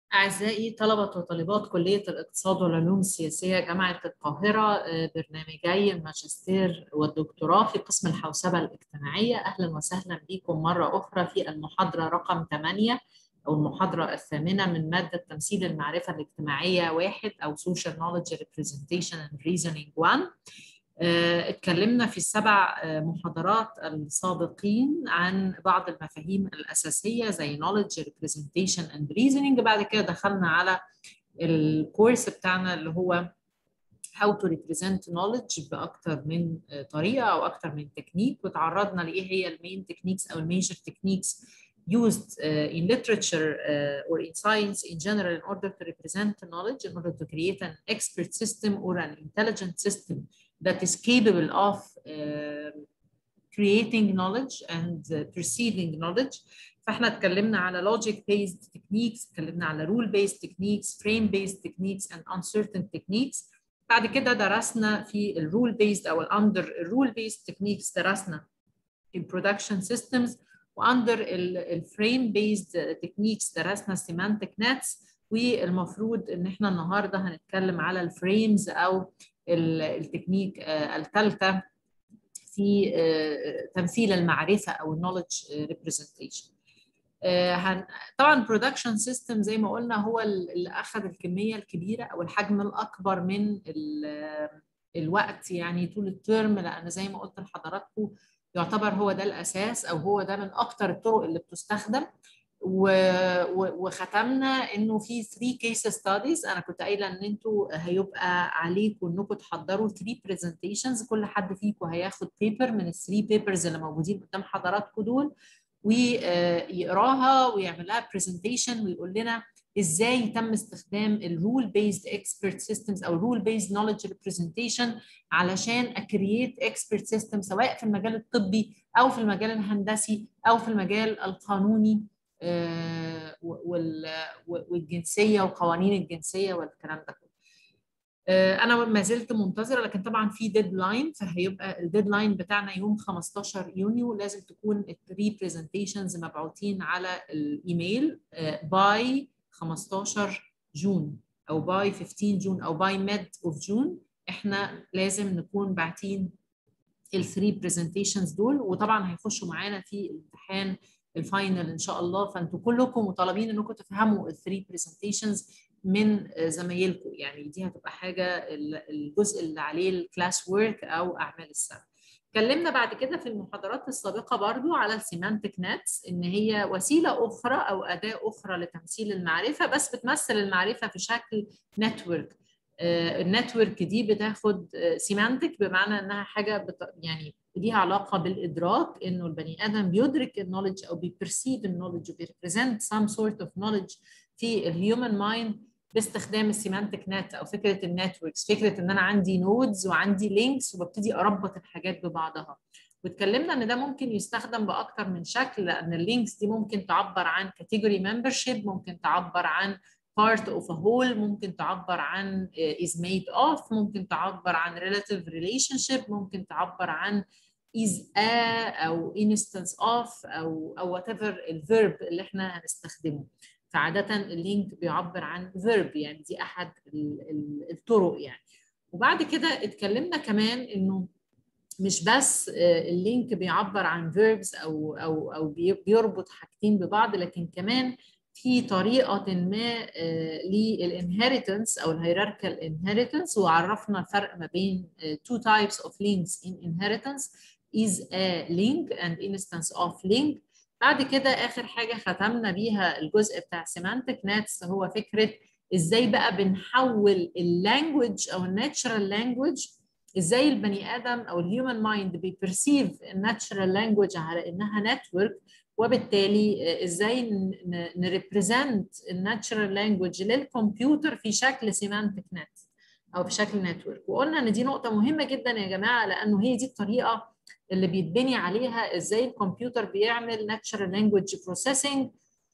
أعزائي طلبة وطالبات كلية الاقتصاد والعلوم السياسية جامعة القاهرة برنامجي الماجستير والدكتوراه في قسم الحوسبة الاجتماعية أهلا وسهلا بكم مرة أخرى في المحاضرة رقم 8 أو المحاضرة الثامنة من مادة تمثيل المعرفة الاجتماعية واحد أو Social Knowledge Representation and Reasoning 1 اتكلمنا في السبع محاضرات السابقين عن بعض المفاهيم الأساسية زي knowledge, representation and reasoning بعد كده دخلنا على الكورس بتاعنا اللي هو how to represent knowledge بأكتر من طريقة أو أكتر من تكنيك وتعرضنا لإيه هي المين تكنيكس أو الميجر تكنيكس used uh, in literature uh, or in science in general in order to represent knowledge, in order to create an expert system or an intelligent system that is capable of uh, creating knowledge and uh, perceiving knowledge. فاحنا اتكلمنا على logic based techniques، اتكلمنا على rule based techniques, frame based techniques and uncertain techniques. بعد كده درسنا في الرول based او الاندر الرول based techniques درسنا البرودكشن systems واندر الفريم بيزد تكنيكس درسنا السيمانتك نتس والمفروض ان احنا النهارده هنتكلم على الفريمز او التكنيك الثالثه في تمثيل المعرفه او النولج ريبريزنتيشن طبعا برودكشن سيستم زي ما قلنا هو اللي اخذ الكميه الكبيره او الحجم الاكبر من الوقت يعني طول الترم لان زي ما قلت لحضراتكم يعتبر هو ده الاساس او هو ده من اكتر الطرق اللي بتستخدم و... و... وختمنا انه في 3 كيس ستاديز انا كنت قايله ان انتوا هيبقى عليكم انكم تحضروا 3 برزنتيشنز كل حد فيكم هياخد بيبر من ال 3 بيبرز اللي موجودين قدام حضراتكم دول ويقراها ويعمل لها برزنتيشن ويقول لنا ازاي تم استخدام الرول بيزد اكسبرت سيستمز او رول بيزد نوليدج ريبريزنتيشن علشان اكرييت اكسبرت سيستم سواء في المجال الطبي او في المجال الهندسي او في المجال القانوني والجنسيه وقوانين الجنسيه والكلام ده كله. انا ما زلت منتظره لكن طبعا في ديدلاين فهيبقى الديدلاين بتاعنا يوم 15 يونيو لازم تكون الثري برزنتيشنز مبعوثين على الايميل باي 15 جون او باي 15 جون او باي ميد اوف جون احنا لازم نكون باعتين الثري برزنتيشنز دول وطبعا هيخشوا معانا في الامتحان الفاينل ان شاء الله فانتوا كلكم مطالبين انكم تفهموا الثري برزنتيشنز من زمايلكم يعني دي هتبقى حاجه الجزء اللي عليه الكلاس وورك او اعمال السنه اتكلمنا بعد كده في المحاضرات السابقه برضو على السيمانتك نتس ان هي وسيله اخرى او اداه اخرى لتمثيل المعرفه بس بتمثل المعرفه في شكل نتورك النتورك دي بتاخد سيمانتك بمعنى انها حاجه بت... يعني ليها علاقه بالادراك انه البني ادم بيدرك النولج او بيبرسيف النولج وبيريبريزنت سام سورت اوف نولج في الهيومن مايند باستخدام السيمانتك نت او فكره النتوركس فكره ان انا عندي نودز وعندي لينكس وببتدي اربط الحاجات ببعضها واتكلمنا ان ده ممكن يستخدم باكتر من شكل لان اللينكس دي ممكن تعبر عن كاتيجوري ممبرشيب ممكن تعبر عن part of a whole ممكن تعبر عن is made of ممكن تعبر عن relative relationship ممكن تعبر عن is a او instance of او او whatever الفيرب اللي احنا هنستخدمه فعادة اللينك بيعبر عن verb يعني دي أحد الطرق يعني وبعد كده اتكلمنا كمان إنه مش بس اللينك بيعبر عن verbs أو أو أو بيربط حاجتين ببعض لكن كمان في طريقة ما للانهيرتنس أو الهيراركال inheritance وعرفنا الفرق ما بين two types of links in inheritance is a link and instance of link بعد كده اخر حاجه ختمنا بيها الجزء بتاع سيمانتك نتس هو فكره ازاي بقى بنحول اللانجوج او الناتشرال لانجوج ازاي البني ادم او الهيومن مايند بيبرسيف الناتشرال لانجوج على انها نتورك وبالتالي ازاي نريبريزنت الناتشرال لانجوج للكمبيوتر في شكل سيمانتك نت او في شكل نتورك وقلنا ان دي نقطه مهمه جدا يا جماعه لانه هي دي الطريقه اللي بيتبني عليها ازاي الكمبيوتر بيعمل natural language processing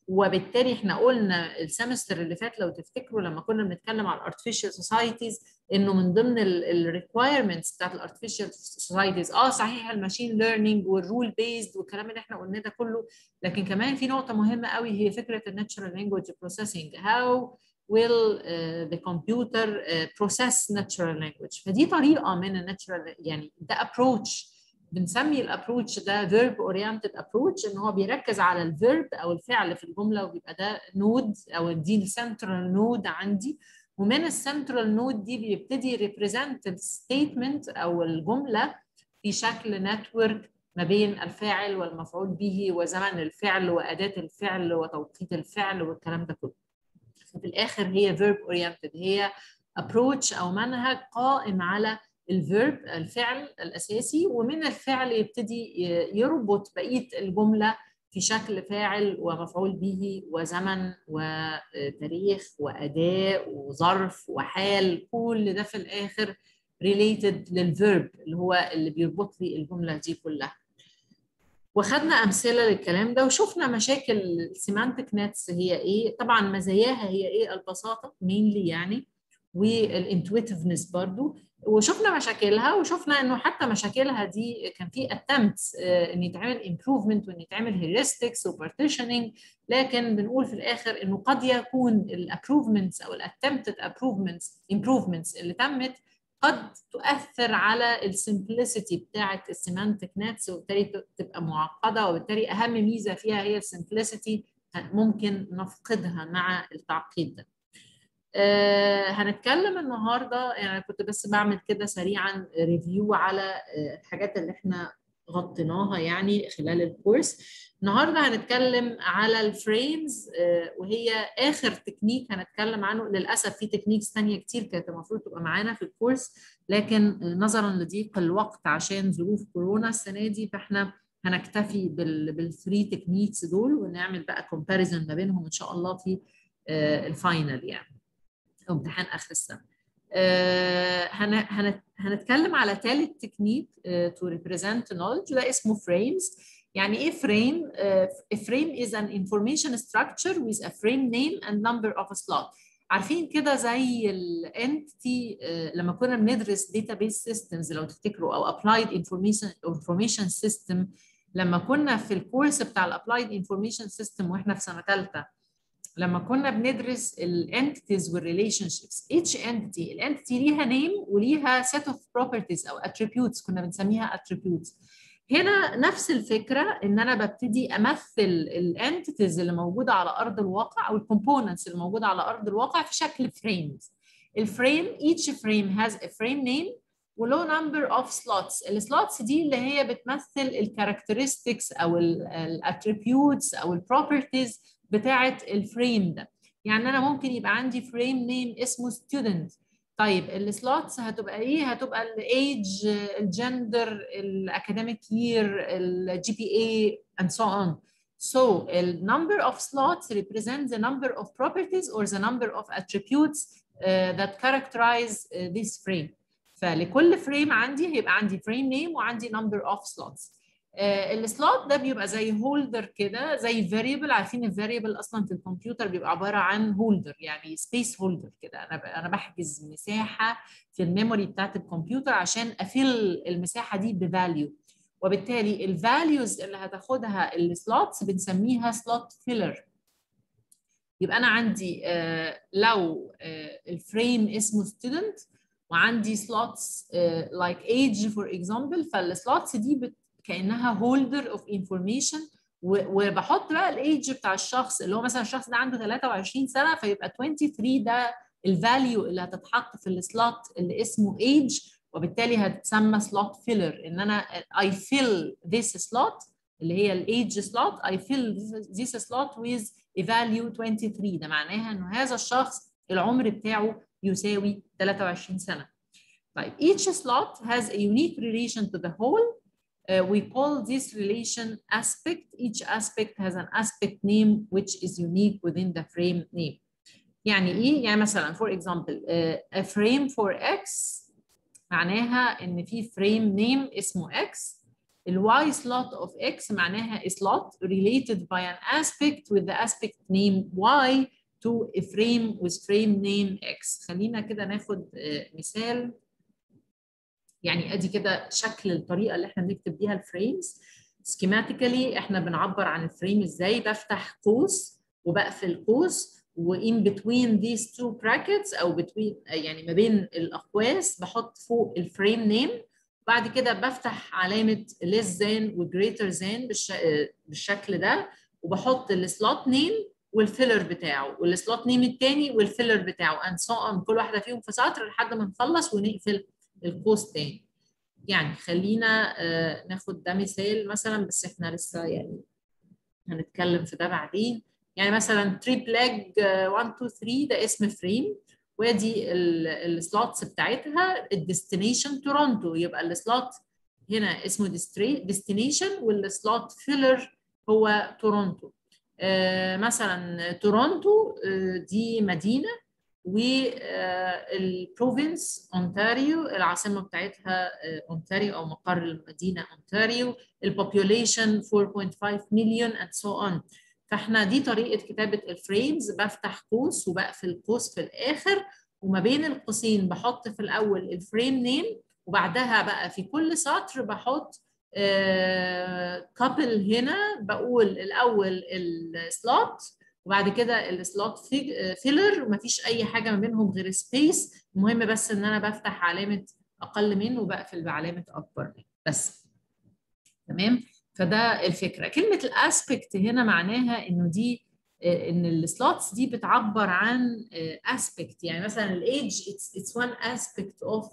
وبالتالي احنا قلنا السمستر اللي فات لو تفتكروا لما كنا بنتكلم على الارتفيشال سوسايتيز انه من ضمن الريكوايرمنتس بتاعت الارتفيشال سوسايتيز اه صحيح الماشين ليرنينج والرول بيزد والكلام اللي احنا قلناه ده كله لكن كمان في نقطه مهمه قوي هي فكره الناتشرال لانجويج بروسيسنج هاو will uh, the computer uh, process natural language فدي طريقه من الناتشرال يعني ده approach بنسمي الابروتش ده verb oriented approach ان هو بيركز على الفيرب او الفعل في الجمله وبيبقى ده نود او دي السنترال نود عندي ومن السنترال نود دي بيبتدي ريبريزنت الستيتمنت او الجمله في شكل نتورك ما بين الفاعل والمفعول به وزمن الفعل واداه الفعل وتوقيت الفعل والكلام ده كله. في الاخر هي verb oriented هي approach او منهج قائم على الفيرب الفعل الاساسي ومن الفعل يبتدي يربط بقيه الجمله في شكل فاعل ومفعول به وزمن وتاريخ واداء وظرف وحال كل ده في الاخر related للفيرب اللي هو اللي بيربط لي الجمله دي كلها وخدنا امثله للكلام ده وشفنا مشاكل السيمانتك نتس هي ايه طبعا مزاياها هي ايه البساطه مينلي يعني والانتويتفنس برضو وشفنا مشاكلها وشفنا انه حتى مشاكلها دي كان في اتمتس ان يتعمل امبروفمنت وان يتعمل هيورستكس وبارتيشننج لكن بنقول في الاخر انه قد يكون الابروفمنتس او الاتمتد ابروفمنتس امبروفمنتس اللي تمت قد تؤثر على السمبلسيتي بتاعه السيمانتك نتس وبالتالي تبقى معقده وبالتالي اهم ميزه فيها هي السمبلسيتي ممكن نفقدها مع التعقيد ده. آه هنتكلم النهارده يعني كنت بس بعمل كده سريعا ريفيو على آه الحاجات اللي احنا غطيناها يعني خلال الكورس النهارده هنتكلم على الفريمز آه وهي اخر تكنيك هنتكلم عنه للاسف في تكنيكس ثانيه كتير كانت المفروض تبقى معانا في الكورس لكن نظرا لضيق الوقت عشان ظروف كورونا السنه دي فاحنا هنكتفي بالثري تكنيكس دول ونعمل بقى كومباريزون ما بينهم ان شاء الله في الفاينل يعني او امتحان اخر السنه. آه هن هنتكلم على ثالث تكنيك تو ريبريزنت نولج ده اسمه فريمز يعني ايه فريم؟ uh, frame is an information structure with a frame name and number of a slot. عارفين كده زي الانتي uh, لما كنا بندرس database systems لو تفتكروا او applied information information system لما كنا في الكورس بتاع الابلايد انفورميشن سيستم واحنا في سنه ثالثه لما كنا بندرس الانتيتيز والريليشن شيبس each entity الانتيتي ليها نيم وليها set of properties او attributes كنا بنسميها attributes هنا نفس الفكره ان انا ببتدي امثل الانتيتيز اللي موجوده على ارض الواقع او الكومبوننتس اللي موجوده على ارض الواقع في شكل فريمز الفريم each frame has a frame name وله number of slots السلوتس دي اللي هي بتمثل الكاركترستكس او الاتريبيوتس او البروبرتيز بتاعه الفريم ده يعني انا ممكن يبقى عندي فريم نيم اسمه student طيب السلوتس هتبقى ايه هتبقى الايج الجندر الاكاديميك يير الجي بي اي and so on so the number of slots represents the number of properties or the number of attributes uh, that characterize uh, this frame فلكل فريم عندي هيبقى عندي فريم نيم وعندي number of slots السلوت ده بيبقى زي هولدر كده زي فاريبل عارفين الفاريبل اصلا في الكمبيوتر بيبقى عباره عن هولدر يعني سبيس هولدر كده انا انا بحجز مساحه في الميموري بتاعت الكمبيوتر عشان افل المساحه دي بفاليو وبالتالي الفاليوز اللي هتاخدها السلوتس بنسميها سلوت فيلر يبقى انا عندي لو الفريم اسمه ستودنت وعندي سلوتس لايك ايج فور اكزامبل فالسلوتس دي بت كانها هولدر اوف انفورميشن وبحط بقى الايدج بتاع الشخص اللي هو مثلا الشخص ده عنده 23 سنه فيبقى 23 ده الفاليو اللي هتتحط في السلوت اللي اسمه ايدج وبالتالي هتتسمى سلوت فيلر ان انا I fill this slot اللي هي الايدج سلوت I fill this slot with a value 23 ده معناها انه هذا الشخص العمر بتاعه يساوي 23 سنه طيب each slot has a unique relation to the whole Uh, we call this relation aspect. Each aspect has an aspect name which is unique within the frame name. يعني ايه؟ يعني مثلا for example uh, a frame for x معناها ان في frame name اسمه x ال y slot of x معناها a slot related by an aspect with the aspect name y to a frame with frame name x خلينا كده ناخد مثال يعني ادي كده شكل الطريقه اللي احنا بنكتب بيها الفريمز سكيماتيكالي احنا بنعبر عن الفريم ازاي بفتح قوس وبقفل قوس وان بتوين these two brackets او بتوين يعني ما بين الاقواس بحط فوق الفريم نيم بعد كده بفتح علامه less than و greater than بالش... بالشكل ده وبحط السلوت نيم والفيلر بتاعه والسلوت نيم الثاني والفيلر بتاعه and so on كل واحده فيهم في سطر لحد ما نخلص ونقفل القوس تاني يعني خلينا آه ناخد ده مثال مثلا بس احنا لسه يعني هنتكلم في ده بعدين يعني مثلا تريب لاج 1 2 3 ده اسم فريم وادي السلوتس بتاعتها الديستنيشن تورونتو يبقى السلوت هنا اسمه ديستنيشن والسلوت فيلر هو تورونتو آه مثلا تورونتو آه دي مدينه والبروفنس اونتاريو العاصمه بتاعتها اونتاريو او مقر المدينه اونتاريو البوبيوليشن 4.5 مليون اند سو اون فاحنا دي طريقه كتابه الفريمز بفتح قوس وبقفل قوس في الاخر وما بين القوسين بحط في الاول الفريم نيم وبعدها بقى في كل سطر بحط كابل هنا بقول الاول السلوت وبعد كده السلوت فيلر ومفيش اي حاجه ما بينهم غير سبيس المهم بس ان انا بفتح علامه اقل من وبقفل بعلامه اكبر من بس تمام فده الفكره كلمه الاسبكت هنا معناها انه دي ان السلوتس دي بتعبر عن اسبكت يعني مثلا الايدج اتس وان اسبكت اوف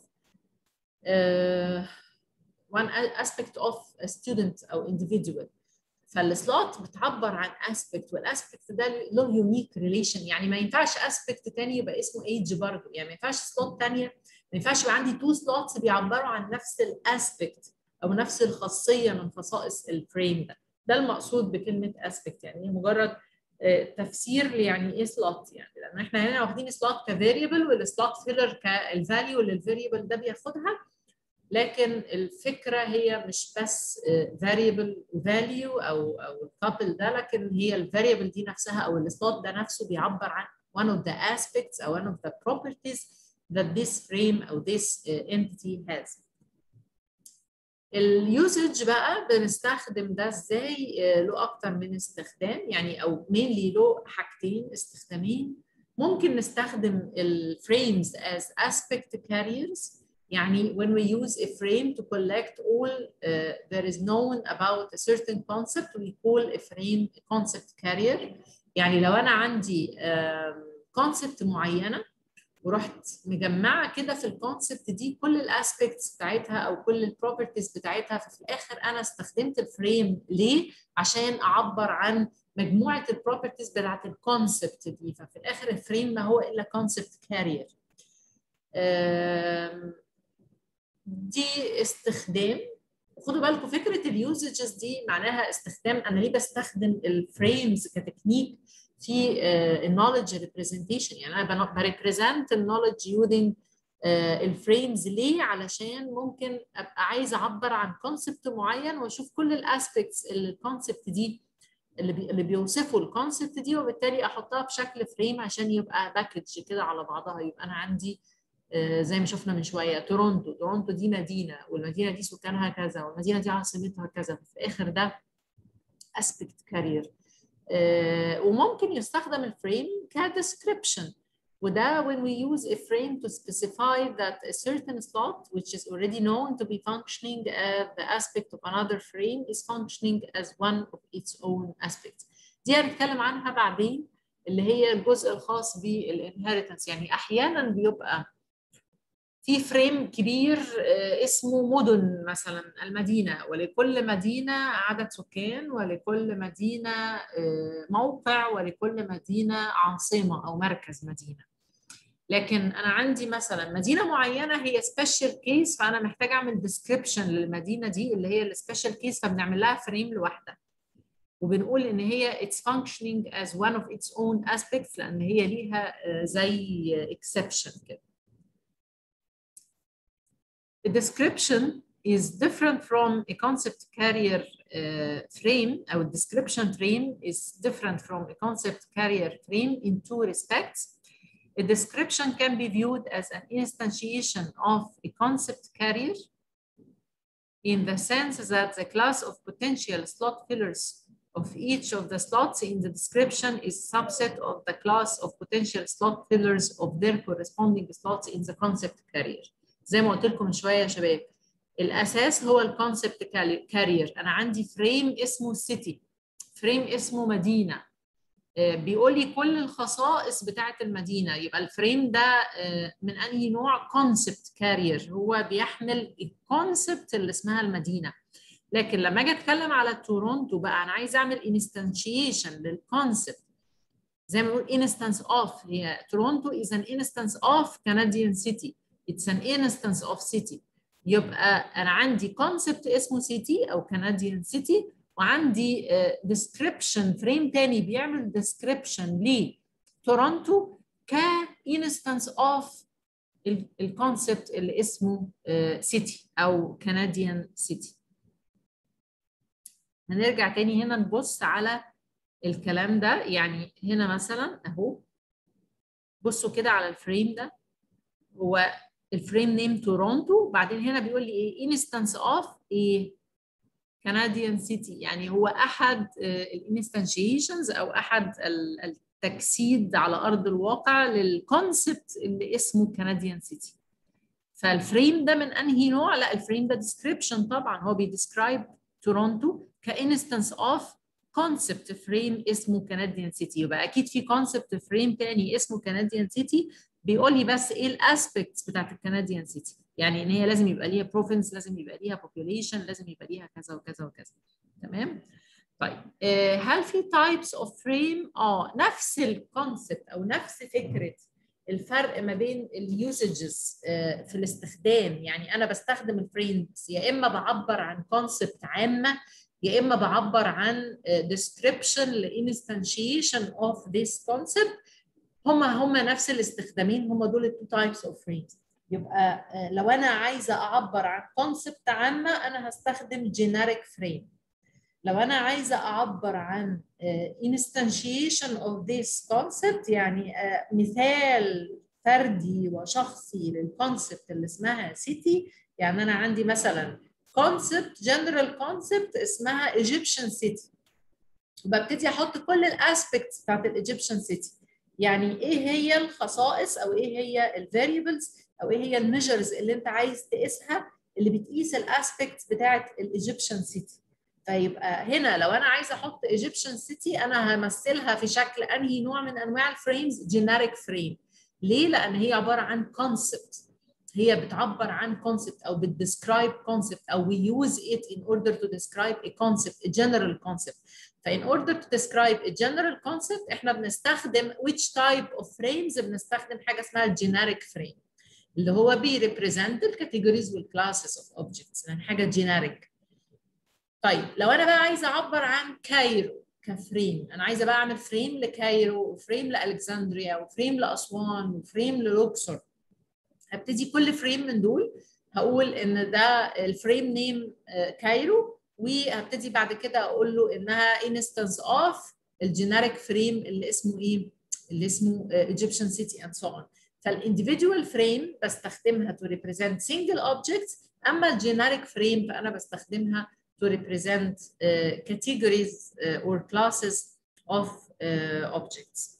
one aspect of a student او individual فالسلوت بتعبر عن اسبكت والاسبكت ده له يونيك ريليشن يعني ما ينفعش اسبكت تاني يبقى اسمه ايدج برضه يعني ما ينفعش سلوت ثانيه ما ينفعش يبقى عندي تو سلوتس بيعبروا عن نفس الاسبكت او نفس الخاصيه من خصائص الفريم ده ده المقصود بكلمه اسبكت يعني مجرد تفسير يعني ايه سلوت يعني لان احنا هنا واخدين سلوت كفاريبل والسلوت فيلر كالفاليو اللي الفاريبل ده بياخدها لكن الفكره هي مش بس variable value او او الكابل ده لكن هي الفاريبل دي نفسها او السلوت ده نفسه بيعبر عن one of the aspects او one of the properties that this frame او this entity has. اليوزج بقى بنستخدم ده ازاي له اكتر من استخدام يعني او mainly له حاجتين استخدامين ممكن نستخدم الفريمز as aspect carriers يعني when we use a frame to collect all uh, there is known about a certain concept we call a frame a concept carrier يعني لو انا عندي كونسبت uh, معينه ورحت مجمعه كده في الكونسبت دي كل الاسبكتس بتاعتها او كل البروبرتيز بتاعتها ففي الاخر انا استخدمت الفريم ليه عشان اعبر عن مجموعه البروبرتيز بتاعت الكونسبت دي ففي الاخر الفريم ما هو الا كونسبت كارير دي استخدام خدوا بالكم فكره اليوزجز دي معناها استخدام انا ليه بستخدم الفريمز كتكنيك في النولج ريبريزنتيشن يعني انا بريبريزنت النولج يوزنج الفريمز ليه علشان ممكن ابقى عايزه اعبر عن كونسبت معين واشوف كل الاسبكتس اللي الكونسبت دي اللي, بي اللي بيوصفوا الكونسبت دي وبالتالي احطها بشكل فريم عشان يبقى باكج كده على بعضها يبقى انا عندي زي ما شفنا من شويه تورونتو تورونتو دي مدينه والمدينه دي سكانها كذا والمدينه دي عاصمتها كذا في الاخر ده اسبكت كارير وممكن يستخدم الفريم كدescription وده when we use a frame to specify that a certain slot which is already known to be functioning as the aspect of another frame is functioning as one of its own aspects دي هنتكلم عنها بعدين اللي هي الجزء الخاص بالانهيرتنس يعني احيانا بيبقى في فريم كبير اسمه مدن مثلا المدينة ولكل مدينة عدد سكان ولكل مدينة موقع ولكل مدينة عاصمة أو مركز مدينة لكن أنا عندي مثلا مدينة معينة هي سبيشال كيس فأنا محتاج أعمل ديسكريبشن للمدينة دي اللي هي السبيشال كيس فبنعمل لها فريم لوحدها وبنقول ان هي it's functioning as one of its own aspects لان هي ليها زي exception كده الديسكريبشن is different from a concept carrier uh, frame or description frame is different from a concept carrier frame in two respects. A description can be viewed as an instantiation of a concept carrier in the sense that the class of potential slot fillers of each of the slots in the description is subset of the class of potential slot fillers of their corresponding slots in the concept carrier. زي ما قلت لكم من شويه يا شباب الاساس هو الكونسبت كارير انا عندي فريم اسمه سيتي فريم اسمه مدينه بيقول لي كل الخصائص بتاعه المدينه يبقى الفريم ده من انهي نوع كونسبت كارير هو بيحمل الكونسبت اللي اسمها المدينه لكن لما اجي اتكلم على تورونتو بقى انا عايز اعمل انستنشيشن للكونسبت زي ما بقول انستنس اوف هي تورونتو از ان انستنس اوف كنديان سيتي اتس ان انستنس اوف سيتي يبقى انا عندي كونسبت اسمه سيتي او كنديان سيتي وعندي ديسكريبشن فريم تاني بيعمل ديسكريبشن لتورونتو كانستنس اوف الكونسبت اللي اسمه سيتي او كنديان سيتي هنرجع تاني هنا نبص على الكلام ده يعني هنا مثلا اهو بصوا كده على الفريم ده هو الفريم نيم تورونتو وبعدين هنا بيقول لي ايه انستنس اوف ايه كنديان سيتي يعني هو احد الانستنشيشنز او احد التجسيد على ارض الواقع للكونسبت اللي اسمه كنديان سيتي فالفريم ده من انهي نوع لا الفريم ده ديسكريبشن طبعا هو بيديسكرايب تورونتو كانستنس اوف كونسبت فريم اسمه كنديان سيتي يبقى اكيد في كونسبت فريم تاني اسمه كنديان سيتي بيقول لي بس ايه الاسبكتس بتاعت الكنديان سيتي يعني ان هي لازم يبقى ليها بروفنس لازم يبقى ليها population لازم يبقى ليها كذا وكذا وكذا تمام طيب هل في تايبس اوف فريم اه نفس الكونسبت او نفس فكره الفرق ما بين اليوسجز في الاستخدام يعني انا بستخدم الفريمز يا اما بعبر عن كونسبت عامه يا اما بعبر عن description لانستنشيشن اوف ذيس كونسبت هما هما نفس الاستخدامين هما دول التو تايبس اوف فريمز يبقى لو انا عايزه اعبر عن كونسبت عامه انا هستخدم جينيريك فريم لو انا عايزه اعبر عن instantiation of this concept يعني مثال فردي وشخصي للكونسبت اللي اسمها سيتي يعني انا عندي مثلا كونسبت جنرال كونسبت اسمها Egyptian city وببتدي احط كل الاسبكتس بتاعت الايجيبشن سيتي يعني ايه هي الخصائص او ايه هي الفاريبلز او ايه هي الميجرز اللي انت عايز تقيسها اللي بتقيس الاسبكتس بتاعت الايجيبشن سيتي فيبقى هنا لو انا عايزه احط ايجيبشن سيتي انا همثلها في شكل انهي نوع من انواع الفريمز جينيريك فريم ليه لان هي عباره عن كونسبت هي بتعبر عن كونسبت او بتديسكرايب كونسبت او we use it in order to describe a concept a general concept فin order to describe a general concept احنا بنستخدم which type of frames بنستخدم حاجه اسمها الجينيريك فريم اللي هو بيريبريزنت الكاتيجوريز والكلاسز اوف اوبجكتس يعني حاجه جينيريك طيب لو انا بقى عايزه اعبر عن كايرو كفريم انا عايزه بقى اعمل فريم لكايرو وفريم لالكسندريا وفريم لاسوان وفريم للوكسور هبتدي كل فريم من دول هقول ان ده الفريم نيم كايرو وهبتدي بعد كده اقول له انها انستنس اوف الجينيريك فريم اللي اسمه ايه اللي اسمه ايجيبشن سيتي اند سو اون فالانديفيدوال فريم بستخدمها تو ريبريزنت سنجل اوبجكتس اما الجينيريك فريم فانا بستخدمها to represent uh, categories uh, or classes of uh, objects.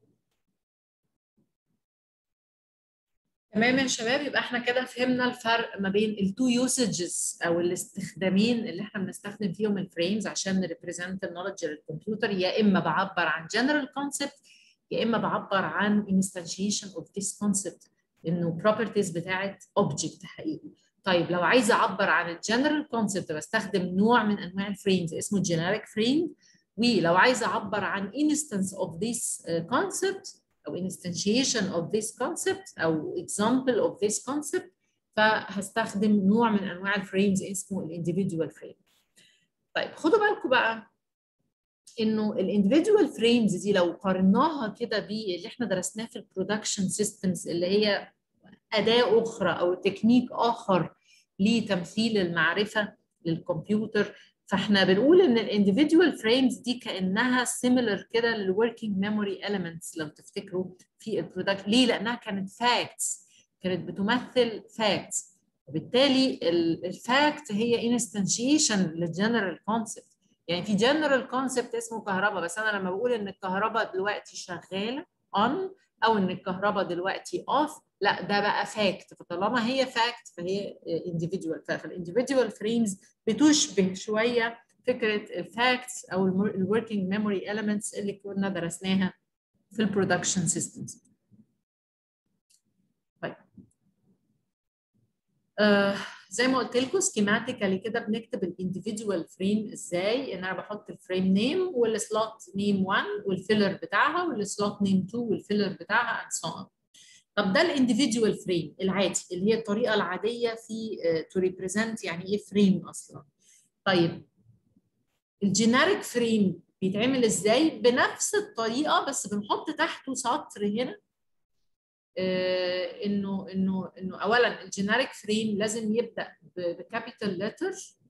تمام يا شباب يبقى احنا كده فهمنا الفرق ما بين التو يوسجز او الاستخدامين اللي احنا بنستخدم فيهم الفريمز عشان نريبريزنت النولج للكمبيوتر يا اما بعبر عن جنرال كونسبت يا اما بعبر عن انستنشيشن اوف ذيس كونسبت انه بروبرتيز بتاعت اوبجكت حقيقي طيب لو عايزه اعبر عن الجنرال كونسبت بستخدم نوع من انواع الفريمز اسمه جينيريك فريم ولو عايزه اعبر عن instance of this uh, concept او instantiation of this concept او example of this concept فهستخدم نوع من انواع الفريمز اسمه الانديفيدوال فريم طيب خدوا بالكم بقى انه الانديفيدوال فريمز دي لو قارناها كده باللي احنا درسناه في البرودكشن سيستمز اللي هي اداه اخرى او تكنيك اخر لتمثيل المعرفه للكمبيوتر فاحنا بنقول ان الانديفيدوال فريمز دي كانها سيميلر كده للوركينج ميموري اليمنتس لو تفتكروا في البرودكت ليه؟ لانها كانت فاكتس كانت بتمثل فاكتس وبالتالي الفاكت هي انستنشيشن للجنرال كونسبت يعني في جنرال كونسبت اسمه كهرباء بس انا لما بقول ان الكهرباء دلوقتي شغاله اون او ان الكهرباء دلوقتي اوف لا ده بقى فاكت فطالما هي فاكت فهي individual فالانديفيدوال فريمز بتشبه شويه فكره الفاكتس او الوركينج ميموري elements اللي كنا درسناها في البرودكشن سيستمز طيب آه زي ما قلت لكم سكيماتيكالي كده بنكتب الانديفيدوال فريم ازاي ان انا بحط الفريم نيم والسلوت نيم 1 والفيلر بتاعها والسلوت نيم 2 والفيلر بتاعها اند سو اون طب ده الانديفيدوال فريم العادي اللي هي الطريقه العاديه في تو ريبريزنت يعني ايه فريم اصلا طيب الجينيريك فريم بيتعمل ازاي بنفس الطريقه بس بنحط تحته سطر هنا آه انه انه انه اولا الجينيريك فريم لازم يبدا بكابيتال لتر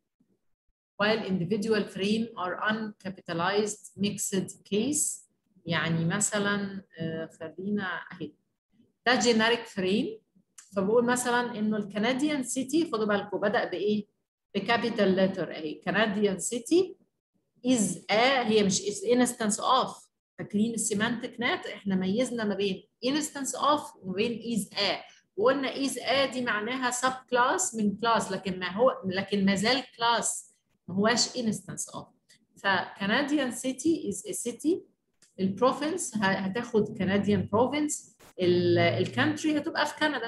while individual frame are uncapitalized mixed case يعني مثلا آه خلينا اهي ده جينيريك فريم فبقول مثلا انه الكنديان سيتي خدوا بالكم بدا بايه؟ بكابيتال لتر اهي كنديان سيتي از ا هي مش از انستنس اوف فاكرين السيمانتك نات احنا ميزنا ما بين انستنس اوف وما بين از ا وقلنا از ا دي معناها سب كلاس من كلاس لكن ما هو لكن ما زال كلاس ما هواش انستنس اوف فكنديان سيتي از ا سيتي البروفنس هتاخد كنديان بروفنس الكانتري هتبقى في كندا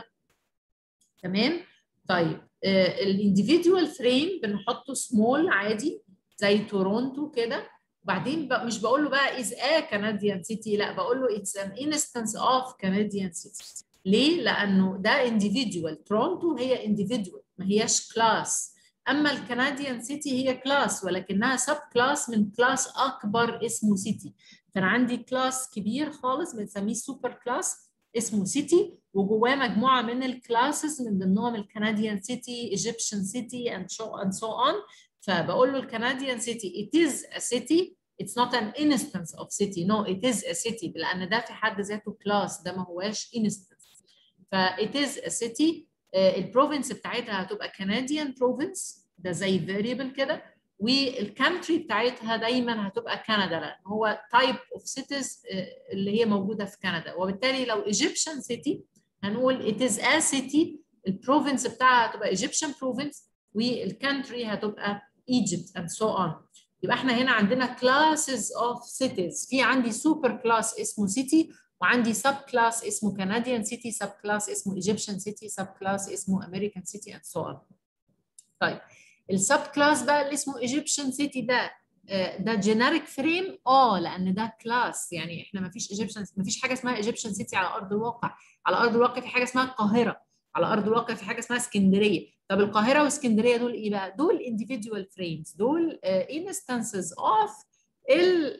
تمام طيب الانديفيدوال فريم بنحطه سمول عادي زي تورونتو كده وبعدين بقى مش بقول له بقى از ا كنديان سيتي لا بقول له اتس ان انستنس اوف كنديان سيتي ليه؟ لانه ده انديفيدوال تورونتو هي انديفيدوال ما هياش كلاس اما الكنديان سيتي هي كلاس ولكنها سب كلاس من كلاس اكبر اسمه سيتي فانا عندي كلاس كبير خالص بنسميه سوبر كلاس اسمه سيتي وجواه مجموعه من الكلاسز من ضمنهم الكنديان سيتي ايجيبشن سيتي اند سو اند سو اون فبقول له الكنديان سيتي it is a city it's not an instance of city no it is a city لان ده في حد ذاته كلاس ده ما هواش instance ف it is a city البروفنس بتاعتها هتبقى Canadian province ده زي variable كده والكانتري بتاعتها دايما هتبقى كندا لان هو تايب اوف cities اللي هي موجوده في كندا وبالتالي لو Egyptian city هنقول it is a city البروفنس بتاعها هتبقى Egyptian province والكانتري هتبقى Egypt and so on يبقى احنا هنا عندنا classes of cities في عندي سوبر كلاس اسمه city وعندي سب كلاس اسمه Canadian city سب كلاس اسمه Egyptian city سب كلاس اسمه American city and so on طيب السب كلاس بقى اللي اسمه Egyptian city ده ده جينيريك فريم اه لان ده كلاس يعني احنا ما فيش ايجيبشن ما فيش حاجه اسمها ايجيبشن سيتي على ارض الواقع على ارض الواقع في حاجه اسمها القاهره على ارض الواقع في حاجه اسمها اسكندريه طب القاهره واسكندريه دول ايه بقى دول individual frames دول instances of ال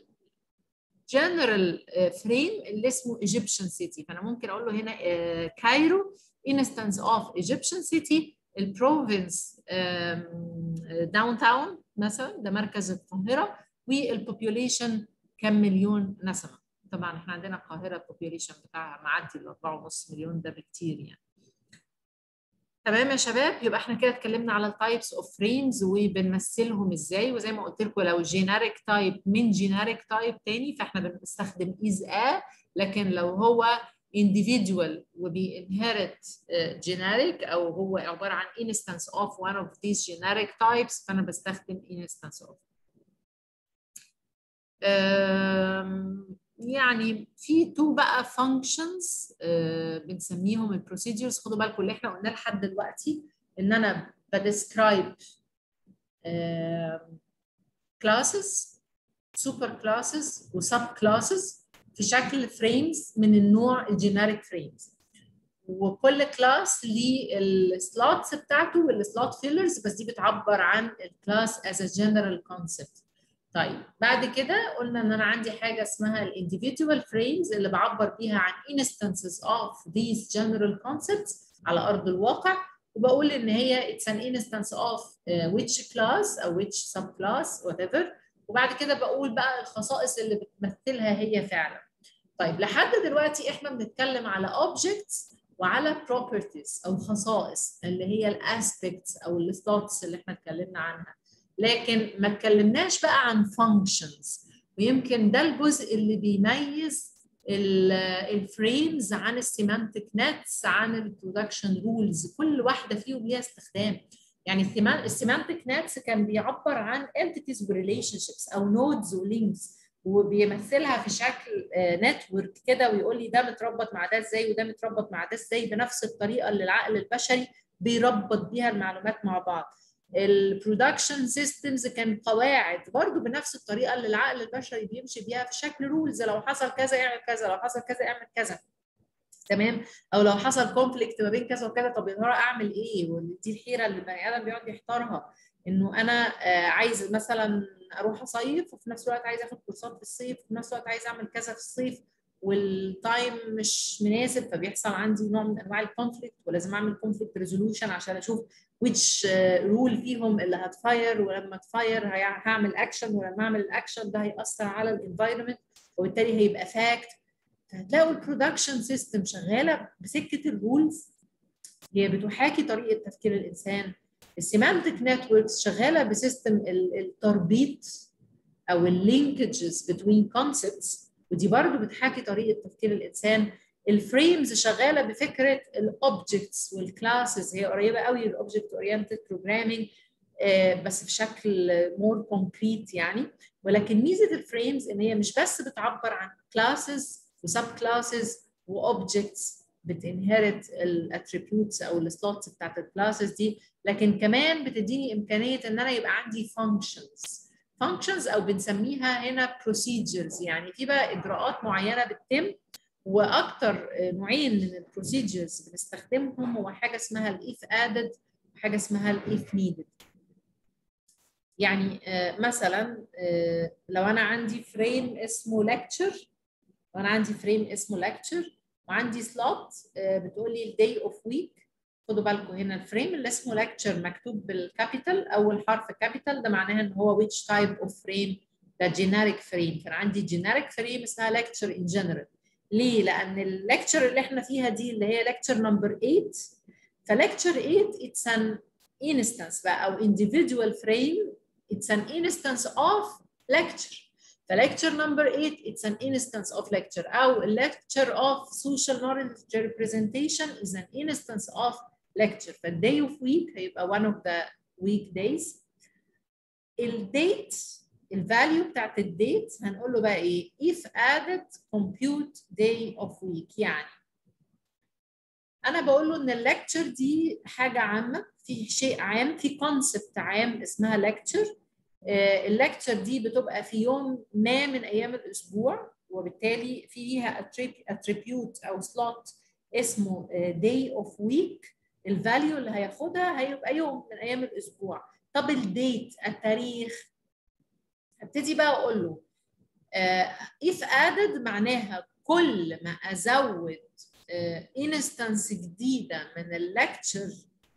general frame اللي اسمه Egyptian city فانا ممكن اقول له هنا كايرو instance of Egyptian city البروفنس داون تاون مثلا ده مركز القاهره والبوبيوليشن كم مليون نسمه طبعا احنا عندنا القاهره البوبيوليشن بتاعها معدي ال 4.5 مليون ده بكتير يعني تمام يا شباب يبقى احنا كده اتكلمنا على التايبس اوف فريمز وبنمثلهم ازاي وزي ما قلت لكم لو جينيريك تايب من جينيريك تايب تاني فاحنا بنستخدم از ا لكن لو هو individual وبينهرت generic او هو عباره عن instance of one of these generic types فانا بستخدم instance of يعني في تو بقى functions بنسميهم البروسيدجرز خدوا بالكم اللي احنا قلناه لحد دلوقتي ان انا بديسكرايب classes super classes وسب classes في شكل فريمز من النوع الجينيريك فريمز وكل كلاس ليه السلوتس بتاعته والسلوت فيلرز بس دي بتعبر عن الكلاس as a general concept طيب بعد كده قلنا ان انا عندي حاجه اسمها الانديفيدوال فريمز اللي بعبر بيها عن instances of these general concepts على ارض الواقع وبقول ان هي it's an instance of uh, which class او which subclass whatever وبعد كده بقول بقى الخصائص اللي بتمثلها هي فعلا طيب لحد دلوقتي احنا بنتكلم على objects وعلى properties او خصائص اللي هي الاسبيكتس او الستاتس اللي احنا اتكلمنا عنها لكن ما اتكلمناش بقى عن functions ويمكن ده الجزء اللي بيميز الفريمز عن السيمانتك نتس عن البرودكشن رولز كل واحده فيهم ليها استخدام يعني السيمانتك نتس كان بيعبر عن entities وريليشن او نودز ولينكس وبيمثلها في شكل نتورك كده ويقول لي ده متربط مع ده ازاي وده متربط مع ده ازاي بنفس الطريقه اللي العقل البشري بيربط بيها المعلومات مع بعض البرودكشن سيستمز كان قواعد برضو بنفس الطريقه اللي العقل البشري بيمشي بيها في شكل رولز لو حصل كذا اعمل كذا لو حصل كذا اعمل كذا تمام او لو حصل كونفليكت ما بين كذا وكذا طب يا ترى اعمل ايه ودي الحيره اللي البني ادم بيقعد يحتارها انه انا عايز مثلا اروح اصيف وفي نفس الوقت عايز اخد كورسات في الصيف وفي نفس الوقت عايز اعمل كذا في الصيف والتايم مش مناسب فبيحصل عندي نوع من انواع الكونفليكت ولازم اعمل كونفليكت ريزولوشن عشان اشوف which رول فيهم اللي هتفاير ولما تفاير هعمل اكشن ولما اعمل الاكشن ده هيأثر على الانفايرمنت وبالتالي هيبقى فاكت فهتلاقوا البرودكشن سيستم شغاله بسكه الرولز هي بتحاكي طريقه تفكير الانسان السيمانتك نتوركس شغاله بسيستم التربيط او اللينكجز بتوين كونسبتس ودي برضو بتحاكي طريقه تفكير الانسان الفريمز شغاله بفكره الاوبجكتس والكلاسز هي قريبه قوي للاوبجكت اورينتد بروجرامينج بس بشكل مور كونكريت يعني ولكن ميزه الفريمز ان هي مش بس بتعبر عن كلاسز وسب كلاسز واوبجكتس بتنهرت الاتريبيوتس او السلوتس بتاعت الكلاسز دي لكن كمان بتديني امكانيه ان انا يبقى عندي functions functions او بنسميها هنا procedures يعني في بقى اجراءات معينه بتتم واكتر نوعين من البروسيجرز بنستخدمهم هو حاجه اسمها الاف ادد وحاجه اسمها الاف نيدد يعني مثلا لو انا عندي فريم اسمه ليكتشر لو انا عندي فريم اسمه ليكتشر وعندي سلوت بتقول لي الداي اوف ويك خدوا بالكم هنا الفريم اللي اسمه ليكتشر مكتوب بالكابيتال اول حرف كابيتال ده معناها ان هو which type of frame ده جينيريك فريم كان عندي جينيريك فريم اسمها ليكتشر ان جنرال ليه؟ لأن الليكتشر اللي احنا فيها دي اللي هي ليكتشر نمبر 8 فليكتشر 8 it's an instance بقى أو individual frame it's an instance of lecture فlecture number 8 it's an instance of lecture أو lecture of social knowledge representation is an instance of lecture فالday of week هيبقى one of the weekdays الديت الفاليو بتاعت الديت هنقول له بقى ايه if added compute day of week يعني انا بقول له ان الليكتشر دي حاجه عامه في شيء عام في كونسبت عام اسمها ليكتشر الليكتشر دي بتبقى في يوم ما من ايام الاسبوع وبالتالي فيها اتريبيوت او سلوت اسمه day of week الفاليو اللي هياخدها هيبقى يوم من ايام الاسبوع طب الديت التاريخ هبتدي بقى اقول له if added معناها كل ما ازود انستنس جديده من الليكتشر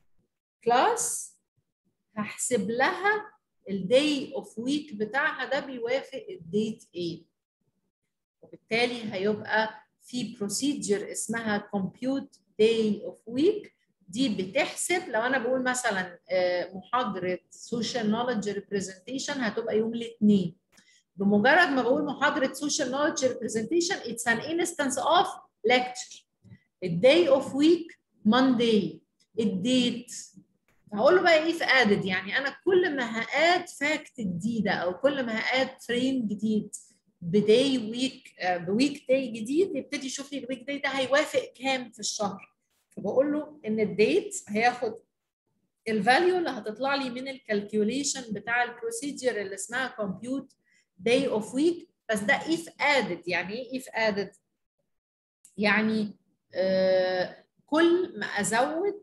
كلاس هحسب لها الداي اوف ويك بتاعها ده بيوافق الديت ايه وبالتالي هيبقى في بروسيجر اسمها compute day of week دي بتحسب لو انا بقول مثلا محاضره سوشيال نولج ريبريزنتيشن هتبقى يوم الاثنين بمجرد ما بقول محاضره سوشيال نولج ريبريزنتيشن اتس ان انستنس اوف ليكتشر الداي اوف ويك مانداي الديت هقول له بقى ايه في ادد يعني انا كل ما هاد فاكت جديده او كل ما هاد فريم جديد بداي ويك بويك داي جديد يبتدي يشوف لي الويك داي ده هيوافق كام في الشهر فبقول له ان الديت هياخد الفاليو اللي هتطلع لي من الكالكيوليشن بتاع البروسيجر اللي اسمها كومبيوت داي اوف ويك بس ده if added يعني ايه if added يعني آه كل ما ازود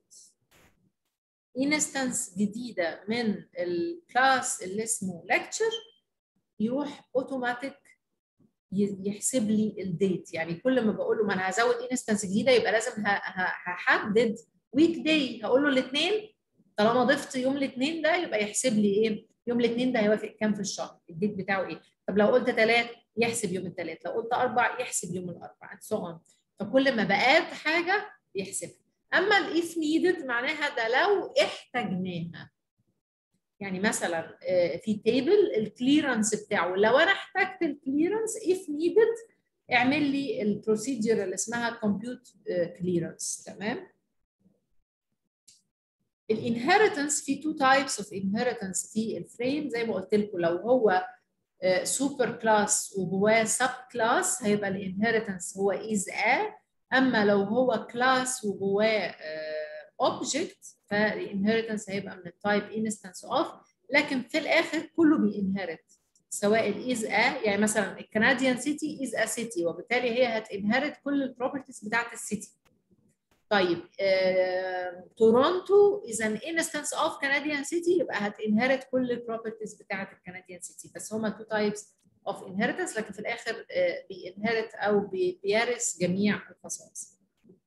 انستنس جديده من الكلاس اللي اسمه lecture يروح اوتوماتيك يحسب لي الديت يعني كل ما بقول له ما انا هزود انستنس جديده يبقى لازم هحدد ويك داي هقول له الاثنين طالما ضفت يوم الاثنين ده يبقى يحسب لي ايه يوم الاثنين ده هيوافق كام في الشهر الديت بتاعه ايه طب لو قلت ثلاث يحسب يوم الثلاث لو قلت اربع يحسب يوم الاربع سو so فكل ما بقات حاجه بيحسبها اما الاف نيدد معناها ده لو احتاجناها يعني مثلا في تيبل الكليرنس بتاعه لو انا احتجت الكليرنس اف نيدد اعمل لي البروسيجر اللي اسمها كومبيوت كليرنس تمام الانهيرتنس في تو تايبس اوف انهيرتنس في الفريم زي ما قلت لكم لو هو سوبر كلاس وجواه سب كلاس هيبقى الانهيرتنس هو از ا اما لو هو كلاس وجواه اوبجكت فالانهيرتنس هيبقى من التايب انستنس اوف لكن في الاخر كله بينهرت سواء الايز ا يعني مثلا الكنديان سيتي از ا سيتي وبالتالي هي هتنهرت كل البروبرتيز بتاعت السيتي طيب آه، تورونتو از ان انستنس اوف كنديان سيتي يبقى هتنهرت كل البروبرتيز بتاعت الكنديان سيتي بس هما تو تايبس اوف انهيرتنس لكن في الاخر آه، بينهرت او بيرث جميع الخصائص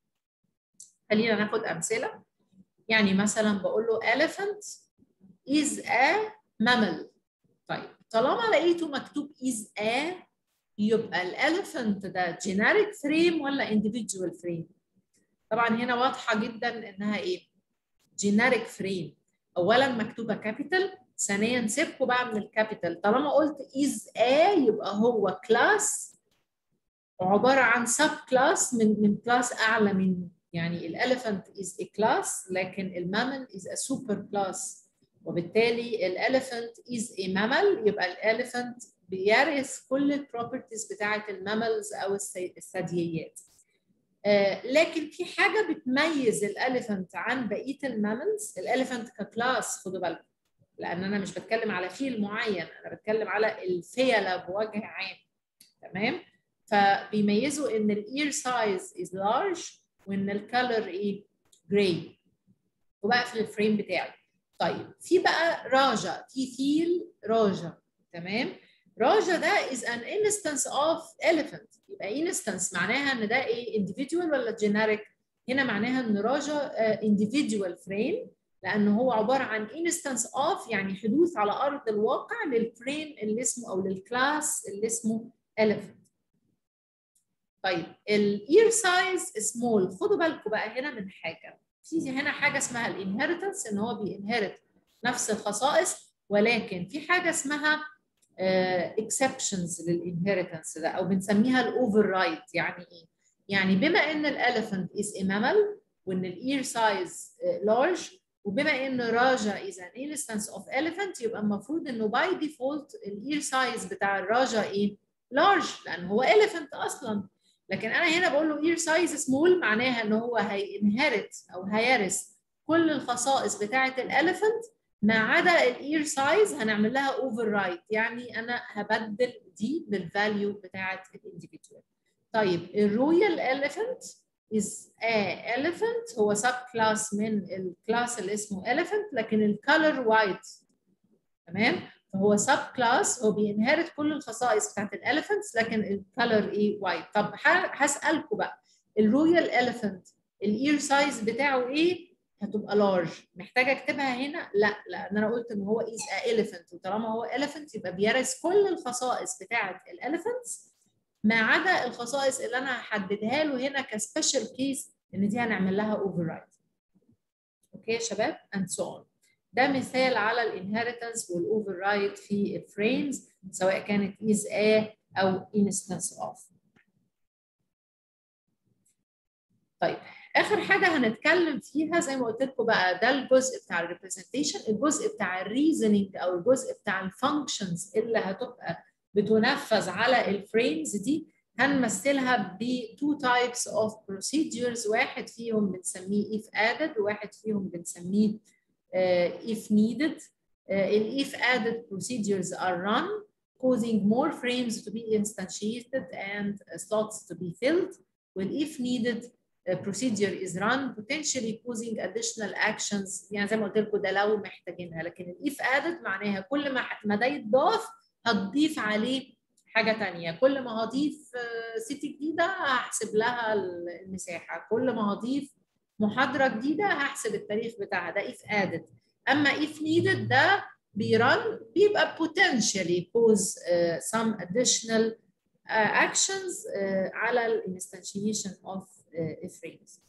خلينا ناخد امثله يعني مثلا بقول له elephant is a mammal طيب طالما لقيته مكتوب is a يبقى الاليفنت ده generic frame ولا individual frame طبعا هنا واضحه جدا انها ايه generic frame اولا مكتوبه كابيتال ثانيا سيبكوا بقى من الكابيتال طالما قلت is a يبقى هو كلاس عباره عن سب كلاس من من كلاس اعلى منه يعني الاليفنت is a class لكن المامل is a super class وبالتالي الاليفنت is a mammal يبقى الاليفنت بيرث كل البروبرتيز بتاعه الماملز او الثدييات آه لكن في حاجه بتميز الاليفنت عن بقيه الماملز الاليفنت ككلاس خدوا بالكم لان انا مش بتكلم على فيل معين انا بتكلم على الفيله بوجه عام تمام فبيميزوا ان الاير سايز از لارج وان الكالر ايه جراي وبقفل الفريم بتاعي طيب في بقى راجا في فيل راجا تمام راجا ده is an instance of elephant يبقى instance معناها ان ده ايه individual ولا generic هنا معناها ان راجا uh, individual frame لانه هو عباره عن instance of يعني حدوث على ارض الواقع للفريم اللي اسمه او للكلاس اللي اسمه elephant طيب الاير سايز سمول خدوا بالكم بقى هنا من حاجه في هنا حاجه اسمها الانهيرتنس ان هو بينهرت نفس الخصائص ولكن في حاجه اسمها اكسبشنز uh, للانهيرتنس ده او بنسميها الاوفر رايت يعني ايه؟ يعني بما ان الاليفنت از a mammal وان الاير سايز لارج وبما ان راجا از ان انستنس اوف elephant يبقى المفروض انه باي ديفولت الاير سايز بتاع الراجا ايه؟ لارج لان هو elephant اصلا لكن انا هنا بقول له اير سايز سمول معناها ان هو هينهرت او هيرث كل الخصائص بتاعه الاليفنت ما عدا الاير سايز هنعمل لها اوفر رايت يعني انا هبدل دي بالفاليو بتاعه الانديفيدوال طيب الرويال اليفنت is a elephant هو سب كلاس من الكلاس اللي اسمه elephant لكن الكالر وايت تمام فهو سب كلاس هو بينهرت كل الخصائص بتاعت الاليفنتس لكن الكالر ايه وايت طب هسالكم بقى الرويال اليفنت الاير سايز بتاعه ايه هتبقى لارج محتاجه اكتبها هنا لا لان انا قلت ان هو از اليفنت وطالما هو اليفنت يبقى بيرث كل الخصائص بتاعه الاليفنتس ما عدا الخصائص اللي انا هحددها له هنا كسبيشال كيس ان دي هنعمل لها اوفر رايد اوكي يا شباب اند سو اون ده مثال على الانهيرتنس والاوفر رايد في الفريمز سواء كانت is a او instance of. طيب اخر حاجه هنتكلم فيها زي ما قلت لكم بقى ده الجزء بتاع الريبريزنتيشن الجزء بتاع الريزنينج او الجزء بتاع الفانكشنز اللي هتبقى بتنفذ على الفريمز دي هنمثلها ب two types of procedures واحد فيهم بنسميه if added وواحد فيهم بنسميه uh, if needed. Uh, in if added procedures are run, causing more frames to be instantiated and uh, slots to be filled. When if needed, a procedure is run, potentially causing additional actions. يعني زي ما قلت لكم ده لو محتاجينها، لكن ال if added معناها كل ما ما ده يتضاف هتضيف عليه حاجة تانية، كل ما هضيف سيتي جديدة هحسب لها المساحة، كل ما هضيف محاضره جديده هحسب التاريخ بتاعها ده if added اما if needed ده بيرن بيبقى potentially cause uh, some additional uh, actions uh, على ال instantiation of uh, frames.